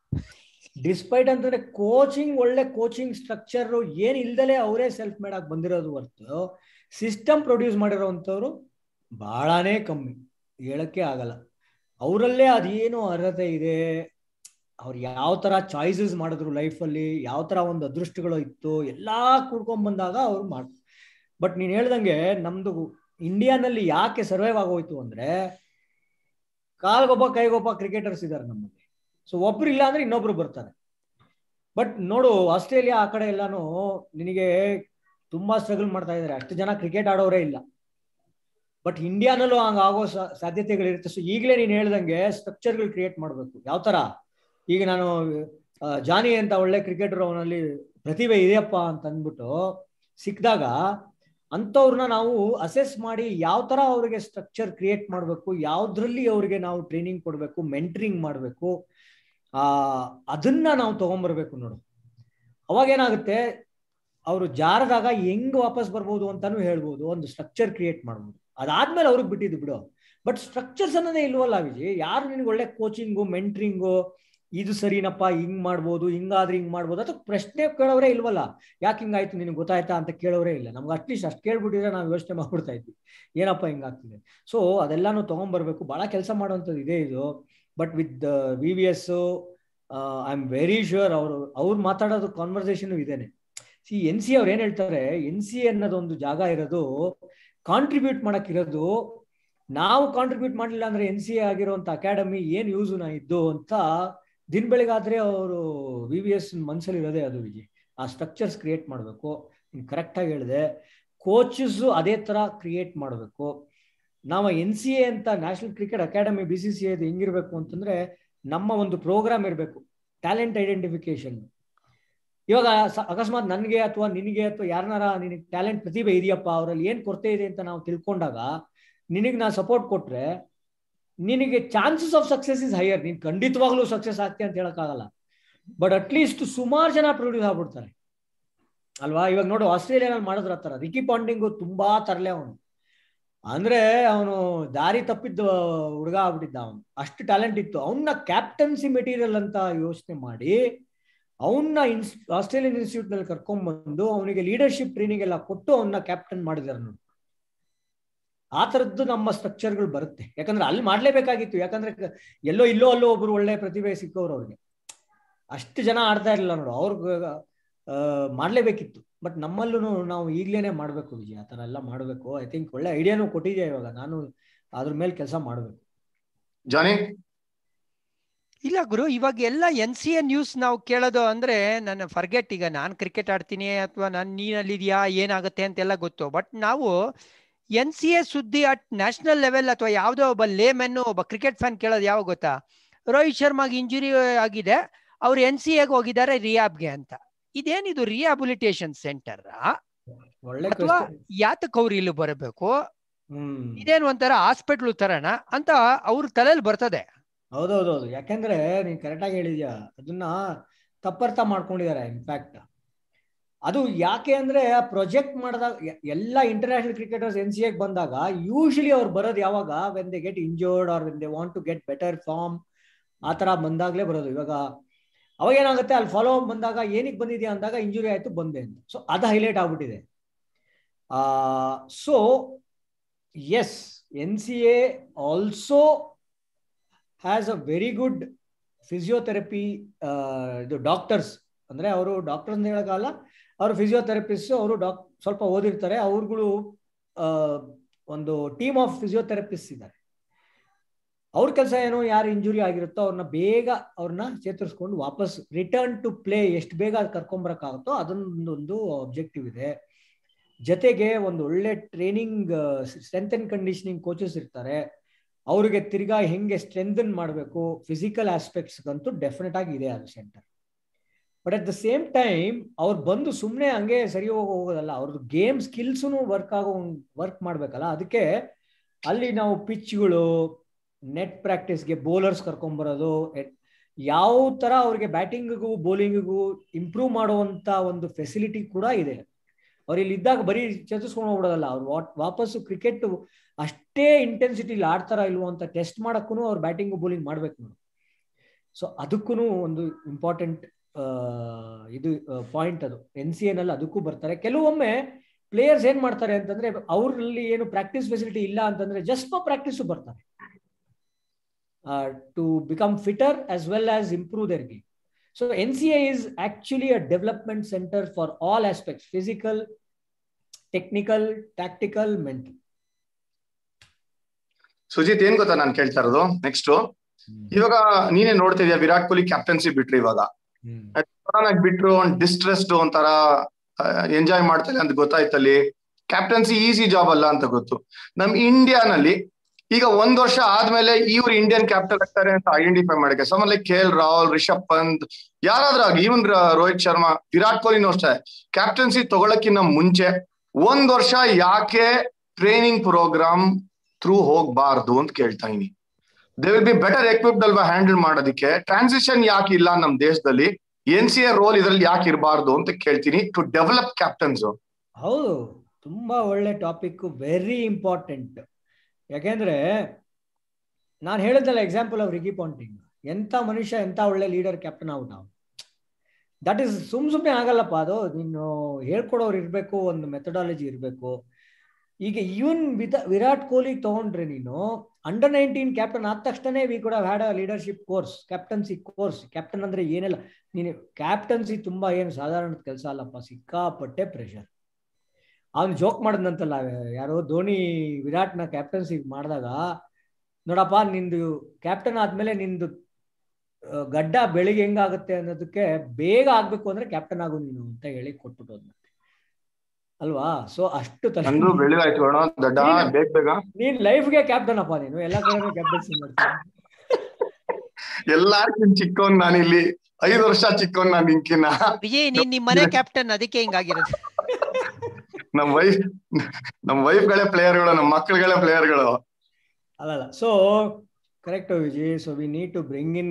ಡಿಸ್ಪೈಟ್ ಅಂತಂದ್ರೆ ಕೋಚಿಂಗ್ ಒಳ್ಳೆ ಕೋಚಿಂಗ್ ಸ್ಟ್ರಕ್ಚರ್ ಏನ್ ಇಲ್ದಲೆ ಅವರೇ ಸೆಲ್ಫ್ ಮೇಡ್ ಆಗಿ ಬಂದಿರೋದು ಹೊರ್ತು ಸಿಸ್ಟಮ್ ಪ್ರೊಡ್ಯೂಸ್ ಮಾಡಿರೋವಂಥವ್ರು ಬಹಳಾನೇ ಕಮ್ಮಿ ಹೇಳಕ್ಕೆ ಆಗಲ್ಲ ಅವರಲ್ಲೇ ಅದೇನು ಅರ್ಹತೆ ಇದೆ ಅವ್ರು ಯಾವ ತರ ಚಾಯ್ಸಸ್ ಮಾಡಿದ್ರು ಲೈಫಲ್ಲಿ ಯಾವ ತರ ಒಂದು ಅದೃಷ್ಟಗಳು ಇತ್ತು ಎಲ್ಲಾ ಕೂಡ್ಕೊಂಡ್ ಬಂದಾಗ ಅವ್ರು ಮಾಡ್ ಬಟ್ ನೀನ್ ಹೇಳ್ದಂಗೆ ನಮ್ದು ಇಂಡಿಯಾನಲ್ಲಿ ಯಾಕೆ ಸರ್ವೈವ್ ಆಗೋಯ್ತು ಅಂದ್ರೆ ಕಾಲ್ಗೊಬ್ಬ ಕೈಗೊಬ್ಬ ಕ್ರಿಕೆಟರ್ಸ್ ಇದಾರೆ ನಮ್ಮಲ್ಲಿ ಸೊ ಒಬ್ರು ಇಲ್ಲ ಅಂದ್ರೆ ಇನ್ನೊಬ್ರು ಬರ್ತಾರೆ ಬಟ್ ನೋಡು ಆಸ್ಟ್ರೇಲಿಯಾ ಆ ಕಡೆ ಎಲ್ಲಾನು ನಿನಗೆ ತುಂಬಾ ಸ್ಟ್ರಗಲ್ ಮಾಡ್ತಾ ಇದಾರೆ ಅಷ್ಟು ಜನ ಕ್ರಿಕೆಟ್ ಆಡೋರೇ ಇಲ್ಲ ಬಟ್ ಇಂಡಿಯಾನಲ್ಲೂ ಹಂಗ ಆಗೋ ಸಾಧ್ಯತೆಗಳಿರುತ್ತೆ ಸೊ ಈಗಲೇ ನೀನು ಹೇಳ್ದಂಗೆ ಸ್ಟ್ರಕ್ಚರ್ಗಳು ಕ್ರಿಯೇಟ್ ಮಾಡಬೇಕು ಯಾವ ತರ ಈಗ ನಾನು ಜಾನಿ ಅಂತ ಒಳ್ಳೆ ಕ್ರಿಕೆಟರ್ ಅವನಲ್ಲಿ ಪ್ರತಿಭೆ ಇದೆಯಪ್ಪ ಅಂತ ಅಂದ್ಬಿಟ್ಟು ಸಿಕ್ಕಿದಾಗ ಅಂಥವ್ರನ್ನ ನಾವು ಅಸೆಸ್ ಮಾಡಿ ಯಾವ ತರ ಅವ್ರಿಗೆ ಸ್ಟ್ರಕ್ಚರ್ ಕ್ರಿಯೇಟ್ ಮಾಡಬೇಕು ಯಾವ್ದ್ರಲ್ಲಿ ಅವ್ರಿಗೆ ನಾವು ಟ್ರೈನಿಂಗ್ ಕೊಡಬೇಕು ಮೆಂಟ್ರಿಂಗ್ ಮಾಡಬೇಕು ಆ ಅದನ್ನ ನಾವು ತಗೊಂಡ್ಬರ್ಬೇಕು ನೋಡು ಅವಾಗ ಏನಾಗುತ್ತೆ ಅವರು ಜಾರದಾಗ ಹೆಂಗ್ ವಾಪಸ್ ಬರ್ಬೋದು ಅಂತಾನು ಹೇಳ್ಬೋದು ಒಂದು ಸ್ಟ್ರಕ್ಚರ್ ಕ್ರಿಯೇಟ್ ಮಾಡ್ಬೋದು ಅದಾದ್ಮೇಲೆ ಅವ್ರಿಗೆ ಬಿಟ್ಟಿದ್ದು ಬಿಡು ಬಟ್ ಸ್ಟ್ರಕ್ಚರ್ಸ್ ಅನ್ನೋದೇ ಇಲ್ವಲ್ಲ ವಿಜಯ್ ಯಾರು ನಿನಗೆ ಒಳ್ಳೆ ಕೋಚಿಂಗು ಮೆಂಟ್ರಿಂಗು ಇದು ಸರಿನಪ್ಪ ಹಿಂಗ್ ಮಾಡ್ಬೋದು ಹಿಂಗಾದ್ರೆ ಹಿಂಗ್ ಮಾಡ್ಬೋದು ಅಥವಾ ಪ್ರಶ್ನೆ ಕೇಳೋರೇ ಇಲ್ವಲ್ಲ ಯಾಕೆ ಹಿಂಗಾಯ್ತು ನಿನಗೆ ಗೊತ್ತಾಯ್ತಾ ಅಂತ ಕೇಳೋರೇ ಇಲ್ಲ ನಮ್ಗೆ ಅಟ್ಲೀಸ್ಟ್ ಅಷ್ಟು ಕೇಳ್ಬಿಟ್ಟಿದ್ರೆ ನಾವು ಯೋಚನೆ ಮಾಡ್ಬಿಡ್ತಾ ಇದ್ವಿ ಏನಪ್ಪ ಹಿಂಗಾಗ್ತಿದೆ ಸೊ ಅದೆಲ್ಲಾನು ತಗೊಂಡ್ಬರ್ಬೇಕು ಬಹಳ ಕೆಲಸ ಮಾಡುವಂಥದ್ದು ಇದೆ ಇದು but with V V S I am very sure ಅವರು ಅವ್ರು ಮಾತಾಡೋದು ಕಾನ್ವರ್ಸೇಷನ್ ಇದೇನೆ ಸಿ ಎನ್ ಸಿ ಅವ್ರು ಏನ್ ಹೇಳ್ತಾರೆ ಎನ್ ಸಿ ಅನ್ನೋದೊಂದು ಜಾಗ ಇರೋದು ಕಾಂಟ್ರಿಬ್ಯೂಟ್ ಮಾಡಕ್ಕಿರೋದು ನಾವು ಕಾಂಟ್ರಿಬ್ಯೂಟ್ ಮಾಡಲಿಲ್ಲ ಅಂದ್ರೆ ಎನ್ ಸಿ ಆಗಿರುವಂತ ಅಕಾಡೆಮಿ ಏನ್ ಯೂಸ್ ನಾ ಇದ್ದು ಅಂತ ದಿನ ಬೆಳಗಾದ್ರೆ ಅವರು ವಿ ವಿ ಎಸ್ ಮನ್ಸಲ್ಲಿ ಇರೋದೇ ಅದು ವಿಜಿ ಆ ಸ್ಟ್ರಕ್ಚರ್ಸ್ ಕ್ರಿಯೇಟ್ ಮಾಡಬೇಕು ಕರೆಕ್ಟ್ ಆಗಿ ಹೇಳಿದೆ ಕೋಚಸ್ ಅದೇ ತರ ಕ್ರಿಯೇಟ್ ಮಾಡಬೇಕು ನಾವು ಎನ್ ಸಿ ಎ ಅಂತ national cricket academy B C C ಐದು ಹೆಂಗಿರ್ಬೇಕು ಅಂತಂದ್ರೆ ನಮ್ಮ ಒಂದು ಪ್ರೋಗ್ರಾಮ್ ಇರಬೇಕು ಟ್ಯಾಲೆಂಟ್ ಐಡೆಂಟಿಫಿಕೇಶನ್ ಇವಾಗ ಅಕಸ್ಮಾತ್ ನನಗೆ ಅಥವಾ ನಿನಗೆ ಅಥವಾ ಯಾರನಾರ ನಿನಗೆ ಟ್ಯಾಲೆಂಟ್ ಪ್ರತಿಭೆ ಇದೆಯಪ್ಪ ಅವರಲ್ಲಿ ಏನ್ ಕೊರತೆ ಇದೆ ಅಂತ ನಾವು ತಿಳ್ಕೊಂಡಾಗ ನಿನಗೆ ನಾ ಸಪೋರ್ಟ್ ಕೊಟ್ರೆ ನಿನಗೆ chances of success is higher ನೀನ್ ಖಂಡಿತವಾಗ್ಲೂ ಸಕ್ಸಸ್ ಆಗ್ತಿ ಅಂತ ಹೇಳಕ್ಕಾಗಲ್ಲ ಬಟ್ ಅಟ್ಲೀಸ್ಟ್ ಸುಮಾರು ಜನ ಪ್ರೊಡ್ಯೂಸ್ ಆಗ್ಬಿಡ್ತಾರೆ ಅಲ್ವಾ ಇವಾಗ ನೋಡು ಆಸ್ಟ್ರೇಲಿಯಾನಲ್ಲಿ ಮಾಡಿದ್ರ ತರ ರಿಕಿ ಪಾಂಡಿಂಗು ತುಂಬಾ ತರಲೆ ಅವನು ಅಂದ್ರೆ ಅವನು ದಾರಿ ತಪ್ಪಿದ್ದ ಹುಡುಗ ಆಗ್ಬಿಟ್ಟಿದ್ದ ಅವನು ಅಷ್ಟು ಟ್ಯಾಲೆಂಟ್ ಇತ್ತು ಅವನ್ನ ಕ್ಯಾಪ್ಟನ್ಸಿ ಮೆಟೀರಿಯಲ್ ಅಂತ ಯೋಚನೆ ಮಾಡಿ ಅವನ್ನ ಇನ್ಸ್ ಆಸ್ಟ್ರೇಲಿಯನ್ ಇನ್ಸ್ಟಿಟ್ಯೂಟ್ ನಲ್ಲಿ ಕರ್ಕೊಂಡ್ ಬಂದು ಅವನಿಗೆ ಲೀಡರ್ಶಿಪ್ ಟ್ರೈನಿಂಗ್ ಎಲ್ಲ ಕೊಟ್ಟು ಅವನ್ನ ಕ್ಯಾಪ್ಟನ್ ಮಾಡಿದಾರೆ ನೋಡಿ ಆ ತರದ್ದು ನಮ್ಮ ಸ್ಟ್ರಕ್ಚರ್ಗಳು ಬರುತ್ತೆ ಯಾಕಂದ್ರೆ ಅಲ್ಲಿ ಮಾಡ್ಲೇಬೇಕಾಗಿತ್ತು ಯಾಕಂದ್ರೆ ಎಲ್ಲೋ ಇಲ್ಲೋ ಅಲ್ಲೋ ಒಬ್ರು ಒಳ್ಳೆ ಪ್ರತಿಭೆ ಸಿಕ್ಕವ್ರು ಅವ್ರಿಗೆ ಅಷ್ಟು ಜನ ಆಡ್ತಾ ಇರಲಿಲ್ಲ ನೋಡು ಅವ್ರಿಗೆ ಮಾಡ್ಲೇಬೇಕಿತ್ತು ಬಟ್ ನಮ್ಮಲ್ಲೂ ನಾವು ಈಗ್ಲೇನೆ ಮಾಡ್ಬೇಕು ವಿಜಯ್ ಆ ಥರ ಎಲ್ಲ ಮಾಡಬೇಕು ಐ ಥಿಂಕ್ ಒಳ್ಳೆ ಐಡಿಯಾನು ಕೊಟ್ಟಿದ್ಯಾ ಇವಾಗ ನಾನು ಅದ್ರ ಮೇಲೆ ಕೆಲಸ ಮಾಡಬೇಕು ಜಾನಿ ಇಲ್ಲ ಗುರು ಇವಾಗ ಎಲ್ಲ ಎನ್ ಸಿ ಎ ನ್ಯೂಸ್ ನಾವು ಕೇಳೋದು ಅಂದ್ರೆ ನನ್ನ ಫರ್ಗೆಟ್ ಈಗ ನಾನು ಕ್ರಿಕೆಟ್ ಆಡ್ತೀನಿ ಅಥವಾ ನಾನು ನೀನಲ್ಲಿದ್ಯಾ ಏನಾಗುತ್ತೆ ಅಂತೆಲ್ಲ ಗೊತ್ತು ಬಟ್ ನಾವು ಎನ್ ಸಿ ಎ ಸುದ್ದಿ ಅಟ್ ನ್ಯಾಷನಲ್ ಲೆವೆಲ್ ಅಥವಾ ಯಾವುದೋ ಒಬ್ಬ ಲೇಮೆನ್ನು ಒಬ್ಬ ಕ್ರಿಕೆಟ್ ಫ್ಯಾನ್ ಕೇಳೋದು ಯಾವಾಗ ಗೊತ್ತಾ ರೋಹಿತ್ ಶರ್ಮಾಗೆ ಇಂಜುರಿ ಆಗಿದೆ ಅವ್ರು ಎನ್ ಸಿ ಎಗೆ ಹೋಗಿದ್ದಾರೆ ರಿಯಾಬ್ಗೆ ಅಂತ ಇದೇನಿದು ರಿಹಾಬಿಲಿಟೇಷನ್ ಸೆಂಟರ್ ಒಳ್ಳೆ ಅಥವಾ question. ಯಾತಕ್ಕೆ ಅವ್ರು ಇಲ್ಲಿ ಬರಬೇಕು ಹ್ಮ್ ಇದೇನು ಒಂಥರ ಹಾಸ್ಪಿಟ್ಲು ತರನ ಅಂತ ಅವ್ರ ತಲೆಯಲ್ಲಿ ಬರ್ತದೆ ಹೌದೌದೌದು ಯಾಕೆಂದ್ರೆ ನೀನ್ ಕರೆಕ್ಟಾಗಿ ಹೇಳಿದ್ಯಾ ಅದನ್ನ ತಪ್ಪರ್ಥ ಮಾಡ್ಕೊಂಡಿದ್ದಾರೆ ಇನ್ಫ್ಯಾಕ್ಟ್ ಅದು ಯಾಕೆ ಅಂದ್ರೆ ಪ್ರೊಜೆಕ್ಟ್ ಮಾಡಿದಾಗ ಎ- ಎಲ್ಲ ಇಂಟರ್ನ್ಯಾಷನಲ್ ಕ್ರಿಕೆಟರ್ಸ್ ಎನ್ ಸಿ ಎಗ್ ಬಂದಾಗ ಯೂಶಲಿ ಅವ್ರು ಬರೋದು ಯಾವಾಗ when they get injured or when they want to get better form ಆ ತರ ಬಂದಾಗ್ಲೇ ಬರೋದು ಇವಾಗ ಅವಾಗ ಏನಾಗುತ್ತೆ ಅಲ್ಲಿ ಫಾಲೋ ಅಪ್ ಬಂದಾಗ ಏನಕ್ಕೆ ಬಂದಿದ್ಯಾ ಅಂದಾಗ ಇಂಜುರಿ ಆಯ್ತು ಬಂದೆ ಅಂತ ಸೊ ಅದು ಹೈಲೈಟ್ ಆಗ್ಬಿಟ್ಟಿದೆ so S N C A also has a very good physiotherapy ಇದು ಡಾಕ್ಟರ್ಸ್ ಅಂದ್ರೆ ಅವರು ಡಾಕ್ಟರ್ ಅಂತ ಹೇಳೋಕ್ಕಲ್ಲ ಅವರು ಫಿಸಿಯೋಥೆರಪಿಸ್ಟ್ ಅವರು ಡಾಕ್ ಸ್ವಲ್ಪ ಓದಿರ್ತಾರೆ ಅವ್ರುಗಳು ಆ, ಒಂದು ಟೀಮ್ ಆಫ್ ಫಿಸಿಯೋಥೆರಪಿಸ್ಟ್ ಇದ್ದಾರೆ ಅವ್ರ ಕೆಲಸ ಏನು ಯಾರು ಇಂಜುರಿ ಆಗಿರುತ್ತೋ ಅವ್ರನ್ನ ಬೇಗ ಅವ್ರನ್ನ ಚೇತರಿಸ್ಕೊಂಡು ವಾಪಸ್ ರಿಟರ್ನ್ ಟು ಪ್ಲೇ ಎಷ್ಟು ಬೇಗ ಕರ್ಕೊಂಬರಕ್ಕಾಗುತ್ತೋ ಅದೊಂದೊಂದು ಅಬ್ಜೆಕ್ಟಿವ್ ಇದೆ ಜೊತೆಗೆ ಒಂದು ಒಳ್ಳೆ training strength and conditioning coaches ಇರ್ತಾರೆ ಅವ್ರಿಗೆ ತಿರ್ಗಾ ಹೆಂಗೆ ಸ್ಟ್ರೆಂಥನ್ ಮಾಡಬೇಕು ಫಿಸಿಕಲ್ ಆಸ್ಪೆಕ್ಟ್ಸ್ಗಂತೂ ಡೆಫಿನೆಟ್ ಆಗಿ ಇದೆ ಅದು centre but at the same time ಅವ್ರು ಬಂದು ಸುಮ್ಮನೆ ಹಂಗೆ ಸರಿ ಹೋಗಿ ಹೋಗೋದಲ್ಲ ಅವ್ರದ್ದು ಗೇಮ್ ಸ್ಕಿಲ್ಸೂ ವರ್ಕ್ ಆಗೋ ವರ್ಕ್ ಮಾಡ್ಬೇಕಲ್ಲ ಅದಕ್ಕೆ ಅಲ್ಲಿ ನಾವು ಪಿಚ್ಗಳು ನೆಟ್ ಪ್ರಾಕ್ಟೀಸ್ಗೆ ಬೌಲರ್ಸ್ ಕರ್ಕೊಂಬರೋದು ಎ- ಯಾವ ತರ ಅವ್ರಿಗೆ ಬ್ಯಾಟಿಂಗಿಗೂ ಬೌಲಿಂಗಿಗೂ ಇಂಪ್ರೂವ್ ಮಾಡುವಂತ ಒಂದು ಫೆಸಿಲಿಟಿ ಕೂಡ ಇದೆ ಅವ್ರು ಇಲ್ಲಿ ಇದ್ದಾಗ ಬರೀ ಚೇತರಿಸ್ಕೊಂಡು ಹೋಗ್ಬಿಡೋದಲ್ಲ ಅವ್ರು ವಾಟ್ ವಾಪಸ್ಸು ಕ್ರಿಕೆಟ್ ಅಷ್ಟೇ ಇಂಟೆನ್ಸಿಟಿಲಿ ಆಡ್ತಾರ ಇಲ್ವೋ ಅಂತ ಟೆಸ್ಟ್ ಮಾಡಕ್ಕೂ ಅವ್ರು ಬ್ಯಾಟಿಂಗ್ ಬೌಲಿಂಗ್ ಮಾಡ್ಬೇಕು ನೋಡಿ ಸೊ ಅದಕ್ಕೂ ಒಂದು ಇಂಪಾರ್ಟೆಂಟ್ ಇದು ಪಾಯಿಂಟ್ ಅದು ಎನ್ ಸಿ ಎನ್ ಅಲ್ಲಿ ಅದಕ್ಕೂ ಬರ್ತಾರೆ ಕೆಲವೊಮ್ಮೆ ಪ್ಲೇಯರ್ಸ್ ಏನ್ ಮಾಡ್ತಾರೆ ಅಂತಂದ್ರೆ ಅವ್ರಲ್ಲಿ ಏನು ಪ್ರಾಕ್ಟೀಸ್ ಫೆಸಿಲಿಟಿ ಇಲ್ಲ ಅಂತಂದ್ರೆ ಜಸ್ಟ್ ಫಾರ್ ಪ್ರಾಕ್ಟೀಸ್ ಬರ್ತಾರೆ to become fitter as well as improve their game so N C A is actually a development centre for all aspects physical technical tactical mental Sujith ಏನ್ ಗೊತ್ತಾ ನಾನು ಕೇಳ್ತಾ ಇರೋದು ನೆಕ್ಸ್ಟ್ ಇವಾಗ ನೀನೇ ನೋಡ್ತಿದ್ಯಾ ವಿರಾಟ್ ಕೊಹ್ಲಿ ಕ್ಯಾಪ್ಟನ್ಸಿ ಬಿಟ್ರು ಇವಾಗ ಆಗಿ ಬಿಟ್ರು ಒಂದ್ ಡಿಸ್ಟ್ರೆಸ್ಡ್ ಒಂಥರ ಎಂಜಾಯ್ ಮಾಡ್ತಾರೆ ಅಂತ ಗೊತ್ತಾಯ್ತಲ್ಲಿ ಕ್ಯಾಪ್ಟನ್ಸಿ ಈಸಿ ಜಾಬ್ ಅಲ್ಲ ಅಂತ ಗೊತ್ತು ನಮ್ ಇಂಡಿಯಾನಲ್ಲಿ ಈಗ ಒಂದ್ ವರ್ಷ ಆದ್ಮೇಲೆ ಇವ್ರು ಇಂಡಿಯನ್ ಕ್ಯಾಪ್ಟನ್ ಆಗ್ತಾರೆ ಅಂತ ಐಡೆಂಟಿಫೈ ಮಾಡಕ್ಕೆ someone like K L Rahul Rishabh Pant ಯಾರಾದ್ರೂ ಆಗಿ ಈವನ್ ರೋಹಿತ್ ಶರ್ಮಾ ವಿರಾಟ್ ಕೊಹ್ಲಿನೂ ಅಷ್ಟೇ ಕ್ಯಾಪ್ಟನ್ಸಿ ತಗೊಳಕ್ಕಿಂತ ಮುಂಚೆ ಒಂದ್ ವರ್ಷ ಯಾಕೆ ಟ್ರೈನಿಂಗ್ ಪ್ರೋಗ್ರಾಮ್ ಥ್ರೂ ಹೋಗ್ಬಾರ್ದು ಅಂತ ಕೇಳ್ತಾ ಇದೀನಿ they will be better equipped ಅಲ್ವಾ ಹ್ಯಾಂಡಲ್ ಮಾಡೋದಕ್ಕೆ ಟ್ರಾನ್ಸಿಷನ್ ಯಾಕೆ ಇಲ್ಲ ನಮ್ ದೇಶದಲ್ಲಿ ಎನ್ ಸಿ ಎ ರೋಲ್ ಇದ್ರಲ್ಲಿ ಯಾಕೆ ಇರಬಾರ್ದು ಅಂತ ಕೇಳ್ತೀನಿ ಟು ಡೆವಲಪ್ ಕ್ಯಾಪ್ಟನ್ಸ್ ಹೌದು ತುಂಬಾ ಒಳ್ಳೆ ಟಾಪಿಕ್ ವೆರಿ ಇಂಪಾರ್ಟೆಂಟ್ ಯಾಕೆಂದ್ರೆ ನಾನು ಹೇಳಿದ್ನಲ್ಲ ಎಕ್ಸಾಂಪಲ್ ಆಫ್ ರಿಕಿ ಪಾಂಟಿಂಗ್ ಎಂತ ಮನುಷ್ಯ ಎಂತ ಒಳ್ಳೆ ಲೀಡರ್ ಕ್ಯಾಪ್ಟನ್ ಔಟ್ ನಾವು ದಟ್ ಇಸ್ ಸುಮ್ ಸುಮ್ಮನೆ ಆಗಲ್ಲಪ್ಪ ಅದು ನೀನು ಹೇಳ್ಕೊಡೋರು ಇರಬೇಕು ಒಂದು ಮೆಥಡಾಲಜಿ ಇರಬೇಕು ಈಗ ಇವನ್ ವಿತ ವಿರಾಟ್ ಕೊಹ್ಲಿ ತಗೊಂಡ್ರೆ ನೀನು ಅಂಡರ್ ನೈನ್ಟೀನ್ ಕ್ಯಾಪ್ಟನ್ ಆದ ತಕ್ಷಣ ವಿ ಕೂಡ had a leadership course captaincy course captain ಅಂದ್ರೆ ಏನೆಲ್ಲ ನೀನು ಕ್ಯಾಪ್ಟನ್ಸಿ ತುಂಬಾ ಏನು ಸಾಧಾರಣ ಕೆಲಸ ಅಲ್ಲಪ್ಪ ಸಿಕ್ಕಾಪಟ್ಟೆ ಪ್ರೆಷರ್ ಅವ್ನು ಜೋಕ್ ಮಾಡಿದ್ನಂತಲ್ಲ ಯಾರೋ ಧೋನಿ ವಿರಾಟ್ನ ಕ್ಯಾಪ್ಟನ್ಸಿ ಮಾಡಿದಾಗ ನೋಡಪ್ಪ ನಿಂದು ಕ್ಯಾಪ್ಟನ್ ಆದ್ಮೇಲೆ ನಿಂದು ಆ, ಗಡ್ಡ ಬೆಳಿಗ್ಗೆ ಹೆಂಗಾಗುತ್ತೆ ಅನ್ನೋದಕ್ಕೆ ಬೇಗ ಆಗ್ಬೇಕು ಅಂದ್ರೆ ಕ್ಯಾಪ್ಟನ್ ಆಗು ನೀನು ಅಂತ ಹೇಳಿ ಕೊಟ್ಬಿಟ್ಟು ಹೋದ್ನಂತೆ ಅಲ್ವಾ ಸೊ ಅಷ್ಟು ತಲೆ ನಂದು ಬೆಳಿಗಾಯ್ತು ಅಣ್ಣ ದಡ್ಡ ಬೇಗ ಬೇಗ ನೀನ್ ಲೈಫ್ಗೆ ಕ್ಯಾಪ್ಟನ್ ಅಪ್ಪ ನೀನು ಎಲ್ಲ ಕಡೆ ಕ್ಯಾಪ್ಟನ್ಸಿ ಮಾಡ್ತೀನಿ ಎಲ್ಲಾರ್ಕಿಂತ ಚಿಕ್ಕವನ್ ನಾನಿಲ್ಲಿ ಐದು ವರ್ಷ ಚಿಕ್ಕವನ್ ನಾನು ನಿಂಕಿನ ವಿಜಯ್ ನೀನ್ ನಿಮ್ ಮನೆ ಕ್ಯಾಪ್ಟನ್ ಅದಕ್ಕೆ ಹಿಂಗಾಗಿರೋದು ನಮ್ ವೈಫ್ ನಮ್ ವೈಫ್ಗಳೇ ಪ್ಲೇಯರ್ಗಳು ನಮ್ ಮಕ್ಕಳುಗಳೇ ಪ್ಲೇಯರ್ಗಳು ಅಲ್ಲಲ್ಲ so correct Vijay so we need to bring in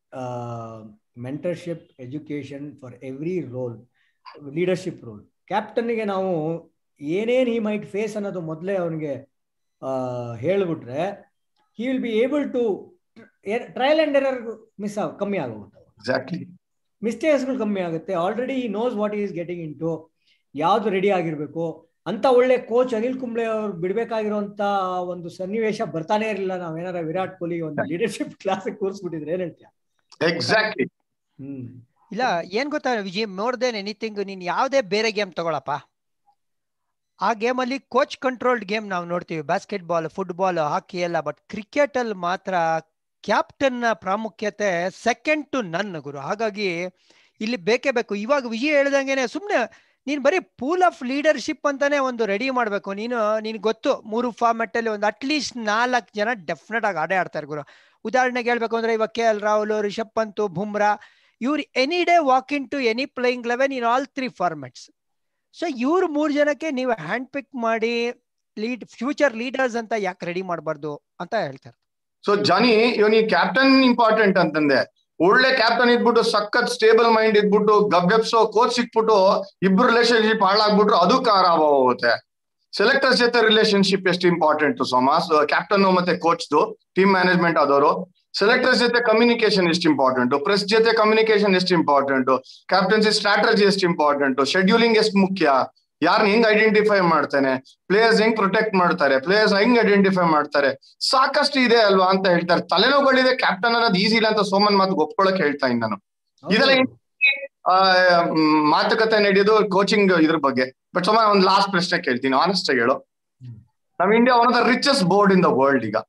mentorship education for every role leadership role ಕ್ಯಾಪ್ಟನ್ಗೆ ನಾವು ಏನೇನು ಹಿ ಮೈಟ್ ಫೇಸ್ ಅನ್ನೋದು ಮೊದಲೇ ಅವನಿಗೆ ಹೇಳ್ಬಿಟ್ರೆ he will be able to trial and error miss ಆಗ ಕಮ್ಮಿ ಆಗೋಗುತ್ತೆ ಎಕ್ಸಾಕ್ಟ್ಲಿ ಮಿಸ್ಟೇಕ್ಸ್ಗಳು ಕಮ್ಮಿ ಆಗುತ್ತೆ already knows what is getting into ಯಾವ್ದು ರೆಡಿ ಆಗಿರ್ಬೇಕು ಅಂತ ಒಳ್ಳೆ ಕೋಚ್ ಅನಿಲ್ ಕುಂಬ್ಳೆ ಅವ್ರು ಬಿಡ್ಬೇಕಾಗಿರುವಂತ ಒಂದು ಸನ್ನಿವೇಶ ಬರ್ತಾನೆ ಇರಲಿಲ್ಲ ನಾವೇನಾರ ವಿರಾಟ್ ಕೊಹ್ಲಿ ಒಂದು ಲೀಡರ್ಶಿಪ್ ಕ್ಲಾಸ್ ಕೂರಿಸ್ಬಿಟ್ಟಿದ್ರೆ ಏನ್ ಹೇಳ್ತೀಯ ಎಕ್ಸಾಕ್ಟ್ಲಿ ಹ್ಮ್ ಇಲ್ಲ ಏನ್ ಗೊತ್ತಾ ವಿಜಯ್ ಮೋರ್ ದೆನ್ ಎನಿಥಿಂಗ್ ನೀನ್ ಯಾವ್ದೇ ಬೇರೆ ಗೇಮ್ ತಗೊಳಪ್ಪ ಆ ಗೇಮಲ್ಲಿ ಕೋಚ್ ಕಂಟ್ರೋಲ್ಡ್ ಗೇಮ್ ನಾವು ನೋಡ್ತೀವಿ ಬಾಸ್ಕೆಟ್ ಬಾಲ್ ಫುಟ್ಬಾಲ್ ಹಾಕಿ ಎಲ್ಲ ಬಟ್ ಕ್ರಿಕೆಟ್ ಅಲ್ಲಿ ಮಾತ್ರ ಕ್ಯಾಪ್ಟನ್ ನ ಪ್ರಾಮುಖ್ಯತೆ ಸೆಕೆಂಡ್ ಟು ನನ್ ಗುರು ಹಾಗಾಗಿ ಇಲ್ಲಿ ಬೇಕೇ ಬೇಕು ಇವಾಗ ವಿಜಯ್ ಹೇಳ್ದಂಗೆನೆ ಸುಮ್ನೆ ನೀನ್ ಬರೀ ಪೂಲ್ ಆಫ್ ಲೀಡರ್ಶಿಪ್ ಅಂತಾನೆ ಒಂದು ರೆಡಿ ಮಾಡ್ಬೇಕು ನೀನು ನಿನ್ ಗೊತ್ತು ಮೂರು ಫಾರ್ಮೆಟ್ ಅಲ್ಲಿ ಒಂದು ಅಟ್ಲೀಸ್ಟ್ ನಾಲ್ಕು ಜನ ಡೆಫಿನೆಟ್ ಆಗಿ ಆಡೇ ಆಡ್ತಾರೆ ಗುರು ಉದಾಹರಣೆಗೆ ಹೇಳ್ಬೇಕು ಅಂದ್ರೆ ಇವಾಗ ಕೆ ಎಲ್ ರಾಹುಲ್ ರಿಷಬ್ ಪಂತ್ ಬುಮ್ರಾ ಇವ್ರು any day walk into any playing eleven in all three formats so ಇವ್ರು ಮೂರ್ ಜನಕ್ಕೆ ನೀವು ಹ್ಯಾಂಡ್ ಪಿಕ್ ಮಾಡಿ ಲೀಡ್ ಫ್ಯೂಚರ್ ಲೀಡರ್ಸ್ ಅಂತ ಯಾಕೆ ರೆಡಿ ಮಾಡಬಾರ್ದು ಅಂತ ಹೇಳ್ತಾರೆ ಸೊ ಜಾನಿ ಇವನಿ ಕ್ಯಾಪ್ಟನ್ ಇಂಪಾರ್ಟೆಂಟ್ ಅಂತಂದೆ ಒಳ್ಳೆ ಕ್ಯಾಪ್ಟನ್ ಇದ್ಬಿಟ್ಟು ಸಖತ್ ಸ್ಟೇಬಲ್ ಮೈಂಡ್ ಇದ್ಬಿಟ್ಟು ಗಬ್ಬೆಪ್ಸೋ ಕೋಚ್ ಸಿಕ್ಬಿಟ್ಟು ಇಬ್ರು ರಿಲೇಶನ್ಶಿಪ್ ಹಾಳಾಗ್ಬಿಟ್ರು ಅದು ಖರಾಬ್ ಹೋಗುತ್ತೆ ಸೆಲೆಕ್ಟರ್ಸ್ ಜೊತೆ ರಿಲೇಶನ್ಶಿಪ್ ಎಷ್ಟು ಇಂಪಾರ್ಟೆಂಟ್ ಸೋಮಾಸ್ ಕ್ಯಾಪ್ಟನ್ ಮತ್ತೆ ಕೋಚ್ದು ಟೀಮ್ ಮ್ಯಾನೇಜ್ಮೆಂಟ್ ಆದವರು ಸೆಲೆಕ್ಟರ್ಸ್ ಜೊತೆ ಕಮ್ಯುನಿಕೇಶನ್ ಎಷ್ಟು ಇಂಪಾರ್ಟೆಂಟ್ ಪ್ರೆಸ್ ಜೊತೆ ಕಮ್ಯುನಿಕೇಶನ್ ಎಷ್ಟು ಇಂಪಾರ್ಟೆಂಟ್ ಕ್ಯಾಪ್ಟನ್ಸಿ ಸ್ಟ್ರಾಟಜಿ ಎಷ್ಟು ಇಂಪಾರ್ಟೆಂಟ್ ಶೆಡ್ಯೂಲಿಂಗ್ ಎಷ್ಟು ಮುಖ್ಯ ಯಾರನ್ನ ಹೆಂಗ್ ಐಡೆಂಟಿಫೈ ಮಾಡ್ತಾನೆ ಪ್ಲೇಯರ್ಸ್ ಹೆಂಗ್ ಪ್ರೊಟೆಕ್ಟ್ ಮಾಡ್ತಾರೆ ಪ್ಲೇಯರ್ಸ್ ಹೆಂಗ್ ಐಡೆಂಟಿಫೈ ಮಾಡ್ತಾರೆ ಸಾಕಷ್ಟು ಇದೆ ಅಲ್ವಾ ಅಂತ ಹೇಳ್ತಾರೆ ತಲೆನೋವುಗಳಿದೆ ಕ್ಯಾಪ್ಟನ್ ಅನ್ನೋದು ಈಸಿ ಇಲ್ಲ ಅಂತ ಸೋಮನ್ ಮಾತು ಒಪ್ಕೊಳಕ್ ಹೇಳ್ತಾ ಇದ್ದೀನಿ ನಾನು ಇದೆಲ್ಲ ಆ, ಮ್, ಮಾತುಕತೆ ನಡೆಯೋದು ಕೋಚಿಂಗ್ ಇದ್ರ ಬಗ್ಗೆ ಬಟ್ ಸೋಮನ್ ಒಂದ್ ಲಾಸ್ಟ್ ಪ್ರಶ್ನೆ ಕೇಳ್ತೀನಿ ಆನೆಸ್ಟ್ ಆಗಿ ಹೇಳು ಹ್ಮ್. ನಮ್ India one of the richest board in the world ಈಗ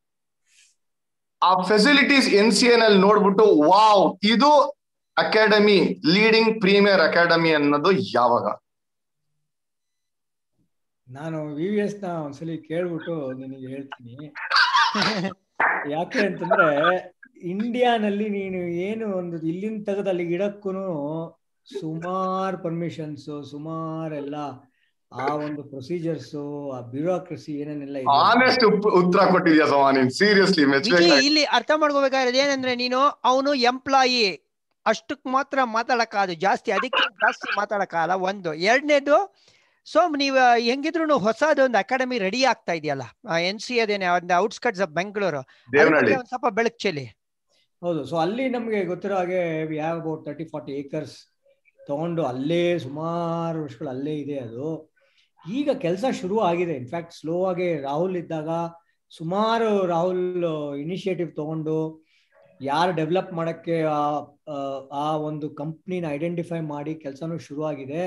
ಆ ಫೆಸಿಲಿಟೀಸ್ ಎನ್ ಸಿ ಎನ್ ಅಲ್ಲಿ ನೋಡ್ಬಿಟ್ಟು ವಾವ್ ಇದು ಅಕಾಡೆಮಿ ಲೀಡಿಂಗ್ ಪ್ರೀಮಿಯರ್ ಅಕಾಡೆಮಿ ಅನ್ನೋದು ಯಾವಾಗ ನಾನು ವಿ ವಿ ಎಸ್ ನ ಒಂದ್ಸಲಿ ಕೇಳ್ಬಿಟ್ಟು ನಿನಗೆ ಹೇಳ್ತೀನಿ ಯಾಕೆ ಅಂತಂದ್ರೆ ಇಂಡಿಯಾನಲ್ಲಿ ನೀನು ಏನು ಒಂದು ಇಲ್ಲಿಂದ ತೆಗೆದು ಅಲ್ಲಿಗೆ ಇಡಕ್ಕೂ ಸುಮಾರು ಪರ್ಮಿಷನ್ಸ್ ಸುಮಾರೆಲ್ಲ ಆ ಒಂದು ಪ್ರೊಸೀಜರ್ಸ್ ಆ ಬ್ಯೂರೋಕ್ರಸಿ ಏನೇನೆಲ್ಲ ಇದೆ ಆನೆಸ್ಟ್ ಉತ್ತರ ಕೊಟ್ಟಿದ್ಯಾ ಸೋಮ ನೀನ್ ಸೀರಿಯಸ್ಲಿ ವಿಜಯ್ ಮೆಚ್ಚಬೇಕು ಇಲ್ಲಿ ಅರ್ಥ ಮಾಡ್ಕೋಬೇಕಾಗಿರೋದು ಏನಂದ್ರೆ ನೀನು ಅವನು ಎಂಪ್ಲಾಯಿ ಅಷ್ಟಕ್ ಮಾತ್ರ ಮಾತಾಡಕ್ಕಾದು ಜಾಸ್ತಿ ಅದಕ್ಕೆ ಜಾಸ್ತಿ ಮಾತಾಡಕ್ಕಾಗಲ್ಲ ಒಂದು ಎರಡನೇದು ಸೊ ನೀವು ಹೆಂಗಿದ್ರು ಹೊಸದು ಒಂದು ಅಕಾಡೆಮಿ ರೆಡಿ ಆಗ್ತಾ ಇದೆಯಲ್ಲ ಎನ್ ಸಿ ಅದೇನೆ ಒಂದು ಔಟ್ಸ್ಕಟ್ಸ್ ಆಫ್ ಬೆಂಗಳೂರು ದೇವನಹಳ್ಳಿ ಒಂದ್ ಸ್ವಲ್ಪ ಬೆಳಕು ಚೆಲ್ಲಿ ಹೌದು ಸೊ ಅಲ್ಲಿ ನಮಗೆ ಗೊತ್ತಿರೋ ಹಾಗೆ we have about thirty forty acres ತಗೊಂಡು ಅಲ್ಲೇ ಸುಮಾರು ವರ್ಷಗಳು ಅಲ್ಲೇ ಇದೆ ಅದು ಈಗ ಕೆಲಸ ಶುರು ಆಗಿದೆ ಇನ್ಫ್ಯಾಕ್ಟ್ ಸ್ಲೋ ಆಗಿ ರಾಹುಲ್ ಇದ್ದಾಗ ಸುಮಾರು ರಾಹುಲ್ ಇನಿಷಿಯೇಟಿವ್ ತಗೊಂಡು ಯಾರು ಡೆವಲಪ್ ಮಾಡಕ್ಕೆ ಆ- ಆ- ಆ ಒಂದು ಕಂಪ್ನಿನ ಐಡೆಂಟಿಫೈ ಮಾಡಿ ಕೆಲಸನೂ ಶುರು ಆಗಿದೆ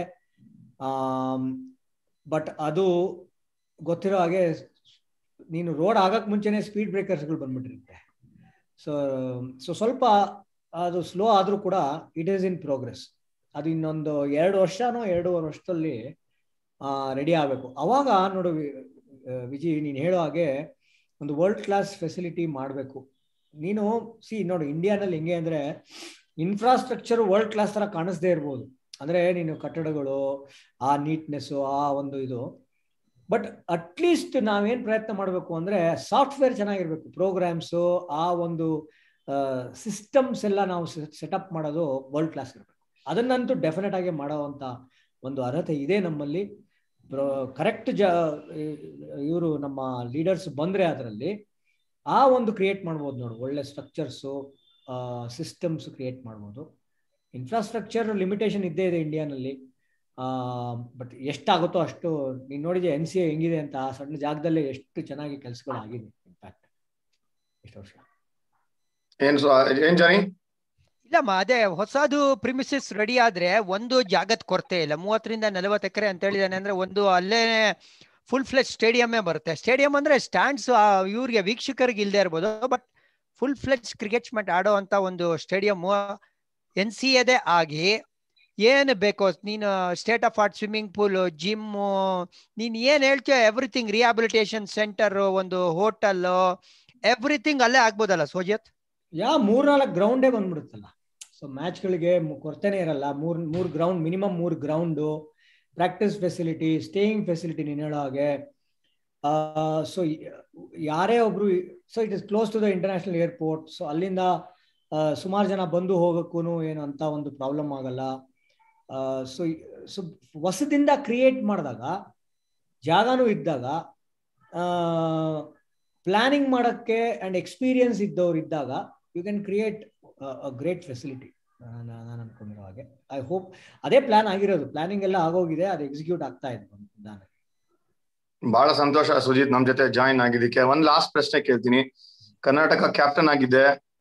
ಬಟ್ ಅದು ಗೊತ್ತಿರೋ ಹಾಗೆ ನೀನು ರೋಡ್ ಆಗಕ್ ಮುಂಚೆನೆ ಸ್ಪೀಡ್ ಬ್ರೇಕರ್ಸ್ಗಳು ಬಂದ್ಬಿಟ್ಟಿರುತ್ತೆ ಸೊ ಸೊ ಸ್ವಲ್ಪ ಅದು ಸ್ಲೋ ಆದರೂ ಕೂಡ ಇಟ್ ಈಸ್ ಇನ್ ಪ್ರೋಗ್ರೆಸ್ ಅದು ಇನ್ನೊಂದು ಎರಡು ವರ್ಷನೋ ಎರಡೂವರೆ ವರ್ಷದಲ್ಲಿ ರೆಡಿ ಆಗಬೇಕು ಅವಾಗ ನೋಡು ವಿ- ಆ, ವಿಜಿ ನೀನು ಹೇಳೋ ಹಾಗೆ ಒಂದು ವರ್ಲ್ಡ್ ಕ್ಲಾಸ್ ಫೆಸಿಲಿಟಿ ಮಾಡಬೇಕು ನೀನು ಸಿ ನೋಡು ಇಂಡಿಯಾನಲ್ಲಿ ಹೆಂಗೆ ಅಂದರೆ ಇನ್ಫ್ರಾಸ್ಟ್ರಕ್ಚರ್ ವರ್ಲ್ಡ್ ಕ್ಲಾಸ್ ಥರ ಕಾಣಿಸ್ದೇ ಇರ್ಬೋದು ಅಂದರೆ ನೀನು ಕಟ್ಟಡಗಳು ಆ ನೀಟ್ನೆಸ್ಸು ಆ ಒಂದು ಇದು ಬಟ್ ಅಟ್ಲೀಸ್ಟ್ ನಾವೇನು ಪ್ರಯತ್ನ ಮಾಡಬೇಕು ಅಂದರೆ ಸಾಫ್ಟ್ವೇರ್ ಚೆನ್ನಾಗಿರ್ಬೇಕು ಪ್ರೋಗ್ರಾಮ್ಸು ಆ ಒಂದು ಸಿಸ್ಟಮ್ಸ್ ಎಲ್ಲ ನಾವು ಸೆಟಪ್ ಮಾಡೋದು ವರ್ಲ್ಡ್ ಕ್ಲಾಸ್ ಇರಬೇಕು ಅದನ್ನಂತೂ ಡೆಫಿನೆಟ್ ಆಗಿ ಮಾಡೋವಂಥ ಒಂದು ಅರ್ಹತೆ ಇದೆ ನಮ್ಮಲ್ಲಿ ಕರೆಕ್ಟ್ ಜ ಇವರು ನಮ್ಮ ಲೀಡರ್ಸ್ ಬಂದರೆ ಅದರಲ್ಲಿ ಆ ಒಂದು ಕ್ರಿಯೇಟ್ ಮಾಡ್ಬೋದು ನೋಡು ಒಳ್ಳೆ ಸ್ಟ್ರಕ್ಚರ್ಸು ಸಿಸ್ಟಮ್ಸ್ ಕ್ರಿಯೇಟ್ ಮಾಡ್ಬೋದು ಇನ್ಫ್ರಾಸ್ಟ್ರಕ್ಚರ್ ಲಿಮಿಟೇಷನ್ ಇದ್ದೇ ಇದೆ ಇಂಡಿಯಾನಲ್ಲಿ ಬಟ್ ಎಷ್ಟಾಗುತ್ತೋ ಅಷ್ಟು ನೀನು ನೋಡಿದ್ಯಾ ಎನ್ ಸಿ ಎ ಹೆಂಗಿದೆ ಅಂತ ಆ ಸಣ್ಣ ಜಾಗದಲ್ಲೇ ಎಷ್ಟು ಚೆನ್ನಾಗಿ ಕೆಲಸಗಳು ಆಗಿದೆ ಇನ್ಫ್ಯಾಕ್ಟ್ ಎಷ್ಟು ವರ್ಷ ಏನ್ ಸೊ- ಏನ್ ಜಾನಿ ಇಲ್ಲಮ್ಮ ಅದೇ ಹೊಸದು ಪ್ರಿಮಿಸಿಸ್ ರೆಡಿ ಆದ್ರೆ ಒಂದು ಜಾಗದ ಕೊರತೆ ಇಲ್ಲ ಮೂವತ್ತರಿಂದ ನಲವತ್ತು ಎಕರೆ ಅಂತ ಹೇಳಿದಾನೆ ಅಂದ್ರೆ ಒಂದು ಅಲ್ಲೇ ಫುಲ್ ಫ್ಲೆಜ್ ಸ್ಟೇಡಿಯಮ್ಮೇ ಬರುತ್ತೆ ಸ್ಟೇಡಿಯಂ ಅಂದ್ರೆ ಸ್ಟ್ಯಾಂಡ್ಸ್ ಇವ್ರಿಗೆ ವೀಕ್ಷಕರಿಗೆ ಇಲ್ಲದೆ ಇರ್ಬೋದು but full fledged cricket match ಆಡೋ ಅಂತ ಒಂದು ಸ್ಟೇಡಿಯಂ ಎನ್ ಸಿ ಎದೇ ಆಗಿ ಏನು ಬೇಕೋ ನೀನು state of art swimming pool gym ನೀನು ಏನು ಹೇಳ್ತೀಯ ಎವ್ರಿಥಿಂಗ್ ರಿಹಾಬಿಲಿಟೇಷನ್ ಸೆಂಟರ್ ಒಂದು ಹೋಟೆಲ್ ಎವ್ರಿಥಿಂಗ್ ಅಲ್ಲೇ ಆಗ್ಬೋದಲ್ಲ ಸೋಜತ್ ಯಾ ಮೂರ್ನಾಲ್ಕು ಗ್ರೌಂಡೇ ಬಂದ್ಬಿಡುತ್ತಲ್ಲ ಸೊ ಮ್ಯಾಚ್ಗಳಿಗೆ ಕೊರತೆನೇ ಇರಲ್ಲ ಮೂರ್ ಮೂರ್ ಗ್ರೌಂಡ್ ಮಿನಿಮಮ್ ಮೂರ್ ground practice facility staying facility ನೀನು ಹೇಳೋ ಹಾಗೆ ಸೊ ಯಾರೇ ಒಬ್ರು so it is close to the international airport so ಅಲ್ಲಿಂದ ಸುಮಾರು ಜನ ಬಂದು ಹೋಗೋಕ್ಕೂ ಏನು ಅಂತ ಒಂದು ಪ್ರಾಬ್ಲಮ್ ಆಗಲ್ಲ ಸೊ ಸೊ ಹೊಸದಿಂದ ಕ್ರಿಯೇಟ್ ಮಾಡಿದಾಗ ಜಾಗನೂ ಇದ್ದಾಗ ಪ್ಲಾನಿಂಗ್ ಮಾಡೋಕ್ಕೆ ಆ್ಯಂಡ್ ಎಕ್ಸ್ಪೀರಿಯನ್ಸ್ ಇದ್ದವ್ರು ಇದ್ದಾಗ you can create great facility ನಾನು ಅನ್ಕೊಂಡಿರೋ ಹಾಗೆ ಐ ಹೋಪ್ ಅದೇ ಪ್ಲಾನ್ ಆಗಿರೋದು ಪ್ಲಾನಿಂಗ್ ಎಲ್ಲ ಆಗೋಗಿದೆ ಅದು ಎಕ್ಸಿಕ್ಯೂಟ್ ಆಗ್ತಾ ಇದೆ ನಾನು ಬಹಳ ಸಂತೋಷ ಸುಜಿತ್ ನಮ್ ಜೊತೆ ಜಾಯಿನ್ ಆಗಿದ್ದಕ್ಕೆ ಒಂದ್ ಲಾಸ್ಟ್ ಪ್ರಶ್ನೆ ಕೇಳ್ತೀನಿ ಕರ್ನಾಟಕ ಕ್ಯಾಪ್ಟನ್ ಆಗಿದ್ದೆ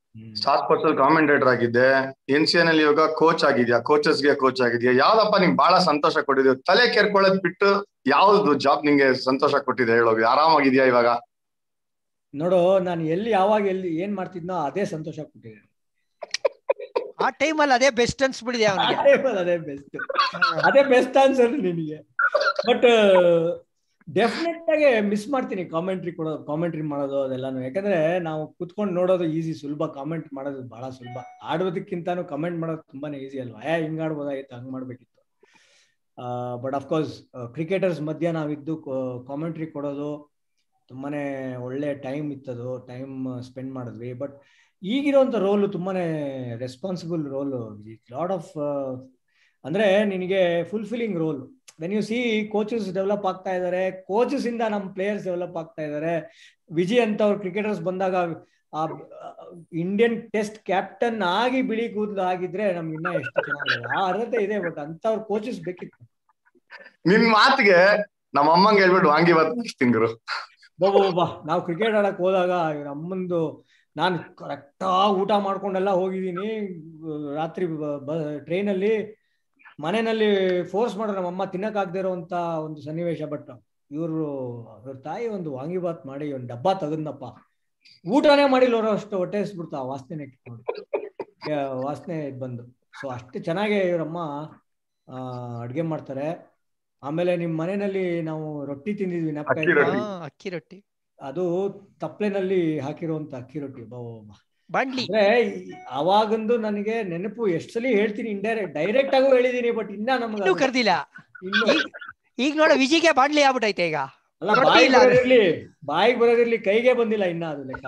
ಸ್ಟಾರ್ ಸ್ಪೋರ್ಟ್ಸ್ ಅಲ್ಲಿ ಕಾಮೆಂಟೇಟರ್ ಆಗಿದ್ದೆ ಎನ್ ಸಿ ಎನ್ ಅಲ್ಲಿ ಇವಾಗ ಕೋಚ್ ಆಗಿದ್ಯಾ ಕೋಚಸ್ ಗೆ ಕೋಚ್ ಆಗಿದ್ಯಾ ಯಾವ್ದಪ್ಪ ನಿಂಗೆ ಬಹಳ ಸಂತೋಷ ಕೊಟ್ಟಿದ್ಯಾ ತಲೆ ಕೆರ್ಕೊಳ್ಳೋದ್ ಬಿಟ್ಟು ಯಾವ್ದು ಜಾಬ್ ನಿಂಗೆ ಸಂತೋಷ ಕೊಟ್ಟಿದೆ ಹೇಳೋಗಿ ಆರಾಮಾಗಿದ್ಯಾ ಇವಾಗ ನೋಡು ನಾನು ಎಲ್ಲಿ ಯಾವಾಗ ಎಲ್ಲಿ ಏನ್ ಮಾಡ್ತಿದ್ನೋ ಅದೇ ಸಂತೋಷ ಕೊಟ್ಟಿದೆ ಆ ಟೈಮಲ್ಲಿ ಅದೇ ಬೆಸ್ಟ್ ಅನ್ಸ್ಬಿಡಿದೆ ಅವನಿಗೆ ಅದೇ ಬೆಸ್ಟ್ ಅದೇ ಬೆಸ್ಟ್ ಆನ್ಸರ್ ನಿನಗೆ ಬಟ್ ಡೆಫಿನೆಟ್ ಆಗಿ ಮಿಸ್ ಮಾಡ್ತೀನಿ ಕಾಮೆಂಟ್ರಿ ಕೊಡೋದು ಕಾಮೆಂಟ್ರಿ ಮಾಡೋದು ಅದೆಲ್ಲಾನು ಯಾಕಂದ್ರೆ ನಾವು ಕುತ್ಕೊಂಡು ನೋಡೋದು ಈಸಿ ಸುಲಭ ಕಾಮೆಂಟ್ ಮಾಡೋದು ಬಹಳ ಸುಲಭ ಆಡೋದಕ್ಕಿಂತಾನು ಕಮೆಂಟ್ ಮಾಡೋದು ತುಂಬಾನೇ ಈಸಿ ಅಲ್ವಾ ಏ ಹಿಂಗ್ ಆಡ್ಬೋದಾಗಿತ್ತು ಹಂಗ್ ಮಾಡ್ಬೇಕಿತ್ತು ಬಟ್ ಅಫ್ಕೋರ್ಸ್ ಕ್ರಿಕೆಟರ್ಸ್ ಮಧ್ಯ ನಾವಿದ್ದು ಕಾಮೆಂಟ್ರಿ ಕೊಡೋದು ತುಂಬಾನೇ ಒಳ್ಳೆ ಟೈಮ್ ಇತ್ತದು ಟೈಮ್ ಸ್ಪೆಂಡ್ ಮಾಡಿದ್ವಿ ಬಟ್ ಈಗಿರೋಂಥ ರೋಲು ತುಂಬಾನೇ ರೆಸ್ಪಾನ್ಸಿಬಲ್ ರೋಲು ಲಾಡ್ ಆಫ್ ಅಂದ್ರೆ ನಿನಗೆ fulfilling role when you see coaches develop ಆಗ್ತಾ ಇದ್ದಾರೆ ಕೋಚಸ್ ಇಂದ ನಮ್ಮ ಪ್ಲೇಯರ್ಸ್ ಡೆವಲಪ್ ಆಗ್ತಾ ಇದ್ದಾರೆ ವಿಜಯ್ ಅಂತ ಅವ್ರು ಕ್ರಿಕೆಟರ್ಸ್ ಬಂದಾಗ ಆ ಇಂಡಿಯನ್ ಟೆಸ್ಟ್ ಕ್ಯಾಪ್ಟನ್ ಆಗಿ ಬಿಳಿ ಕೂದಲು ಆಗಿದ್ರೆ ನಮ್ಗೆ ಇನ್ನ ಎಷ್ಟು ಚೆನ್ನಾಗಿದೆ ಆ ಅರ್ಹತೆ ಇದೆ ಬಟ್ ಅಂತವ್ರ ಕೋಚಸ್ ಬೇಕಿತ್ತು ನಿನ್ ಮಾತಿಗೆ ನಮ್ಮ ಅಮ್ಮಂಗೆ ಹೇಳ್ಬಿಟ್ಟು ವಾಂಗಿ ಬಾತ್ ಮಾಡಿಸ್ತೀನಿ ಗುರು ಬಾಬಾ ನಾವು ಕ್ರಿಕೆಟ್ ಆಡಕ್ ಹೋದಾಗ ಇವ್ರ ಅಮ್ಮಂದು ನಾನು ಕರೆಕ್ಟಾ ಊಟ ಮಾಡ್ಕೊಂಡೆಲ್ಲ ಹೋಗಿದ್ದೀನಿ ರಾತ್ರಿ ಟ್ರೈನಲ್ಲಿ ಮನೆಯಲ್ಲಿ ಫೋರ್ಸ್ ಮಾಡ್ರೆ ನಮ್ಮಮ್ಮ ತಿನ್ನಕ್ ಆಗದೆ ಇರೋಂತ ಒಂದು ಸನ್ನಿವೇಶ ಬಟ್ ಇವರು ಅವ್ರ ತಾಯಿ ಒಂದು ವಾಂಗಿಬಾತ್ ಮಾಡಿ ಒಂದು ಡಬ್ಬ ತೆಗದ್ನಪ್ಪ ಊಟನೇ ಮಾಡಿಲ್ಲ ಅಷ್ಟು ಹೊಟ್ಟೆ ಬಿಡ್ತಾ ಆ ವಾಸನೆ ಕಿತ್ಕೊಂಡು ವಾಸನೆ ಇದ್ ಬಂದು ಸೊ ಅಷ್ಟು ಚೆನ್ನಾಗಿ ಇವರಮ್ಮ ಅಡ್ಗೆ ಮಾಡ್ತಾರೆ ಆಮೇಲೆ ನಿಮ್ ಮನೆಯಲ್ಲಿ ನಾವು ರೊಟ್ಟಿ ತಿಂದಿದ್ವಿ ನೆನಪ ಅಕ್ಕಿ ರೊಟ್ಟಿ. ಅಕ್ಕಿ ರೊಟ್ಟಿ ಅದು ತಪ್ಲೆನಲ್ಲಿ ಹಾಕಿರುವಂತ ಅಕ್ಕಿ ರೊಟ್ಟಿ ಬಾಬಾ ಬಾಂಡ್ಲಿ ಅಂದ್ರೆ ಈ- ಅವಾಗಂದು ನನಗೆ ನೆನಪು ಎಷ್ಟ್ ಸಲ ಹೇಳ್ತೀನಿ ಇಂಡೈರೆಕ್ಟ್ ಡೈರೆಕ್ಟ್ ಆಗೂ ಹೇಳಿದೀನಿ ಬಟ್ ಇನ್ನ ನಮ್ಗೆ ಇನ್ನೂ ಅದು- ಕರ್ದಿಲ್ಲ ಇನ್ನು ಈಗ ಈಗ ನೋಡ ವಿಜಿಗೆ ಬಾಂಡ್ಲಿ ಆಗ್ಬಿಟ್ಟೈತೆ ಈಗ ಅಲ್ಲ ರೊಟ್ಟಿ ಬಾಯಿಗೆ ಇಲ್ಲ ಅದು. ಬರೋದಿರ್ಲಿ ಬಾಯಿಗೆ ಬರೋದಿರ್ಲಿ ಕೈಗೆ ಬಂದಿಲ್ಲ ಇನ್ನ ಅದು ಲೆಕ್ಕ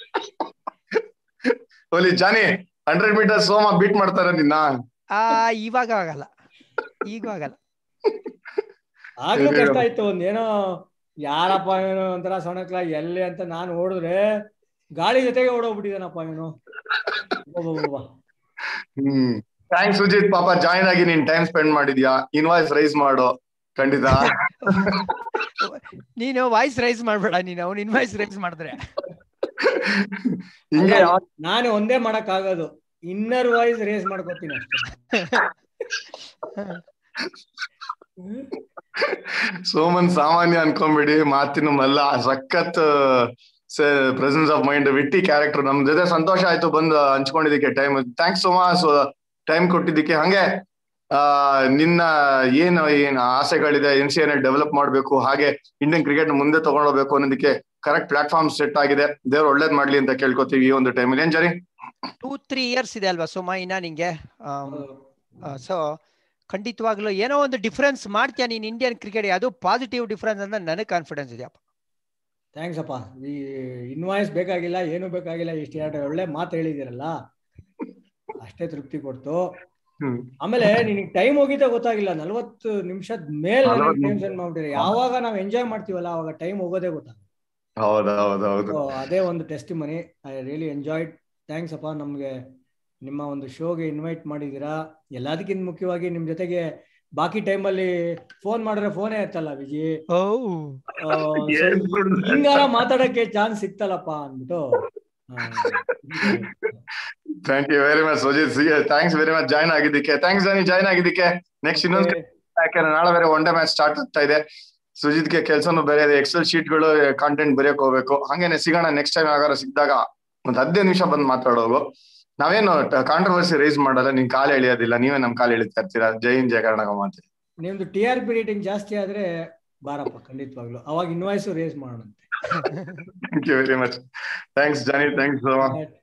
ಓಲಿ ಜಾನಿ ಹಂಡ್ರೆಡ್ ಮೀಟರ್ ಸೋಮ ಬೀಟ್ ಮಾಡ್ತಾರೆ ನಿನ್ನ ಆ ಇವಾಗ ಆಗಲ್ಲ ಈಗ ಆಗಲ್ಲ ಆಗ್ಲೂ ಇದು- ಕಷ್ಟ ಆಯ್ತು ಒಂದ್ ಏನೋ ಯಾರಪ್ಪ ಏನೋ ಒಂಥರ ಸೊಣಕ್ಲ ಎಲ್ಲಿ ಅಂತ ನಾನು ಓಡಿದ್ರೆ ಗಾಳಿ ಜೊತೆಗೆ ಓಡೋಗ್ಬಿಟ್ಟಿದ್ದಾನಪ್ಪ ಇವನು ಒಬ್ಬೊಬ್ಬ ಹ್ಮ್ ಥ್ಯಾಂಕ್ಸ್ ಸುಜಿತ್ ಪಾಪ ಜಾಯಿನ್ ಆಗಿ ನೀನ್ ಟೈಮ್ ಸ್ಪೆಂಡ್ ಮಾಡಿದ್ಯಾ ಇನ್ವಾಯ್ಸ್ ರೈಸ್ ಮಾಡು ಖಂಡಿತ ನೀನು ವಾಯ್ಸ್ ರೈಸ್ ಮಾಡ್ಬೇಡ ನೀನು ಅವ್ನು ಇನ್ವಾಯ್ಸ್ ರೈಸ್ ಮಾಡಿದ್ರೆ ಹಿಂಗೆ ಅಲ್ಲ, ಯಾವ- ನಾನು ಒಂದೇ ಮಾಡಕ್ ಆಗೋದು ಇನ್ನರ್ ವಾಯ್ಸ್ ರೇಸ್ ಮಾಡ್ಕೋತೀನಿ ಅಷ್ಟೇ ಸೋಮನ್ ಸಾಮಾನ್ಯ ಅನ್ಕೊಂಬಿಡಿ ಮಾತಿನ ಮಲ್ಲ ಸಖತ್ presence of mind witty character ನಮ್ ಜೊತೆ ಸಂತೋಷ ಆಯ್ತು ಬಂದು ಹಂಚ್ಕೊಂಡಿದ್ದಕ್ಕೆ time thanks so much time ಕೊಟ್ಟಿದ್ದಕ್ಕೆ ಹಂಗೆ ಆ ನಿನ್ನ ಏನು ಏನ್ ಆಸೆಗಳಿದೆ ಎನ್ ಸಿ ಎನ್ ಡೆವಲಪ್ ಮಾಡ್ಬೇಕು ಹಾಗೆ ಇಂಡಿಯನ್ ಕ್ರಿಕೆಟ್ ಮುಂದೆ ತಗೊಂಡೋಗ್ಬೇಕು ಅನ್ನೋದಕ್ಕೆ ಕರೆಕ್ಟ್ ಪ್ಲಾಟ್ಫಾರ್ಮ್ ಸೆಟ್ ಆಗಿದೆ ದೇವ್ರು ಒಳ್ಳೇದ್ ಮಾಡ್ಲಿ ಅಂತ ಕೇಳ್ಕೊತೀವಿ ಈ ಒಂದು ಟೈಮಲ್ಲಿ ಏನ್ ಜರಿ ಟೂ ತ್ರೀ ಇಯರ್ಸ್ ಇದೆ ಅಲ್ವಾ ಸುಮ ಇನ್ನ ನಿಂಗೆ ಸೊ ಖಂಡಿತವಾಗ್ಲೂ ಏನೋ ಒಂದು ಡಿಫ್ರೆನ್ಸ್ ಮಾಡ್ತೀಯ ನೀನ್ ಇಂಡಿಯನ್ ಕ್ರಿಕೆಟ್ ಅದು ಪಾಸಿಟಿವ್ ಡಿಫ್ರೆನ್ಸ್ ಅಂತ ನನಗೆ ಕಾನ್ಫಿಡೆನ್ಸ್ ಇದೆಯಪ್ಪ ಥ್ಯಾಂಕ್ಸ್ ಅಪ್ಪ ಈ ಇನ್ವಾಯ್ಸ್ ಬೇಕಾಗಿಲ್ಲ ಏನು ಬೇಕಾಗಿಲ್ಲ ಇಷ್ಟು ಎರಡು ಒಳ್ಳೆ ಮಾತು ಹೇಳಿದಿರಲ್ಲ ಅಷ್ಟೇ ತೃಪ್ತಿ ಕೊಡ್ತು ಹ್ಮ್ ಆಮೇಲೆ ನಿನಗೆ ಟೈಮ್ ಹೋಗಿದ್ದೆ ಗೊತ್ತಾಗಿಲ್ಲ ನಲ್ವತ್ತು ನಿಮಿಷದ ಮೇಲೆ ನಲವತ್ತು ಟೈಮ್ ಸ್ಪೆಂಡ್ ಮಾಡ್ಬಿಟ್ಟಿರಿ ಯಾವಾಗ ನಾವು ಎಂಜಾಯ್ ಮಾಡ್ತೀವಲ್ಲ ಅವಾಗ ಟೈಮ್ ಹೋಗೋದೇ ಗೊತ್ತಾಗ ಹೌದೌದೌದು ಅದೇ ಒಂದು testimony I really enjoyed thanks ಅಪ್ಪ ನಮ್ಗೆ ನಿಮ್ಮ ಒಂದು ಶೋಗೆ ಇನ್ವೈಟ್ ಮಾಡಿದೀರಾ ಎಲ್ಲದಕ್ಕಿಂತ ಮುಖ್ಯವಾಗಿ ನಿಮ್ ಜೊತೆಗೆ ಬಾಕಿ ಟೈಮಲ್ಲಿ ಫೋನ್ ಮಾಡಿದ್ರೆ ಫೋನೇ ಎತ್ತಲ್ಲ ವಿಜಿ ಓ ಆ, so ಹಿಂಗಾರ ಮಾತಾಡಕ್ಕೆ ಚಾನ್ಸ್ ಸಿಕ್ತಲ್ಲಪ್ಪ ಅಂದ್ಬಿಟ್ಟು ಆ, thank you very much Sujith thanks very much join ಆಗಿದ್ದಕ್ಕೆ ಥ್ಯಾಂಕ್ಸ್ ಜಾನಿ ಜಾಯ್ನ್ ಆಗಿದ್ದಕ್ಕೆ ನೆಕ್ಸ್ಟ್ ಇನ್ನೊಂದು ಯಾಕಂದ್ರೆ ನಾಳೆ ಬೇರೆ ಒನ್ ಡೇ ಮ್ಯಾಚ್ ಸ್ಟಾರ್ಟ್ ಆಗ್ತಾ ಇದೆ ಸುಜಿತ್ಗೆ ಕೆಲಸನೂ ಬೇರೆ ಇದೆ ಎಕ್ಸೆಲ್ ಶೀಟ್ ಗಳು ಕಾಂಟೆಂಟ್ ಬರೆಯಕ್ ಹೋಗ್ಬೇಕು ಹಂಗೇನೆ ಸಿಗೋಣ ನೆಕ್ಸ್ಟ್ ಟೈಮ್ ಯಾವಾಗ ಸಿಕ್ಕಿದಾಗ ಒಂದ್ ಹದಿನೈದು ನಿಮಿಷ ಬಂದ್ ಮಾತಾಡೋಗು ನಾವೇನು ಕಾಂಟ್ರವರ್ಸಿ ರೈಸ್ ಮಾಡಲ್ಲ ನಿನ್ ಕಾಲ್ ಎಳಿಯೋದಿಲ್ಲ ನೀವೇ ನಮ್ ಕಾಲ್ ಎಳಿತಾ ಇರ್ತೀರಾ ಜೈ ಹಿಂದ್ ಜಯ ಕರ್ನಾಟಕ ಮಾತೆ ನಿಮ್ದು ಟಿ ಆರ್ ಪಿ ರೇಟಿಂಗ್ ಜಾಸ್ತಿ ಆದ್ರೆ ಬಾರಪ್ಪ ಖಂಡಿತವಾಗ್ಲು ಅವಾಗ ಇನ್ವಾಯ್ಸು ರೇಸ್ ಮಾಡೋಣಂತೆ thank you very much thanks Johnny thanks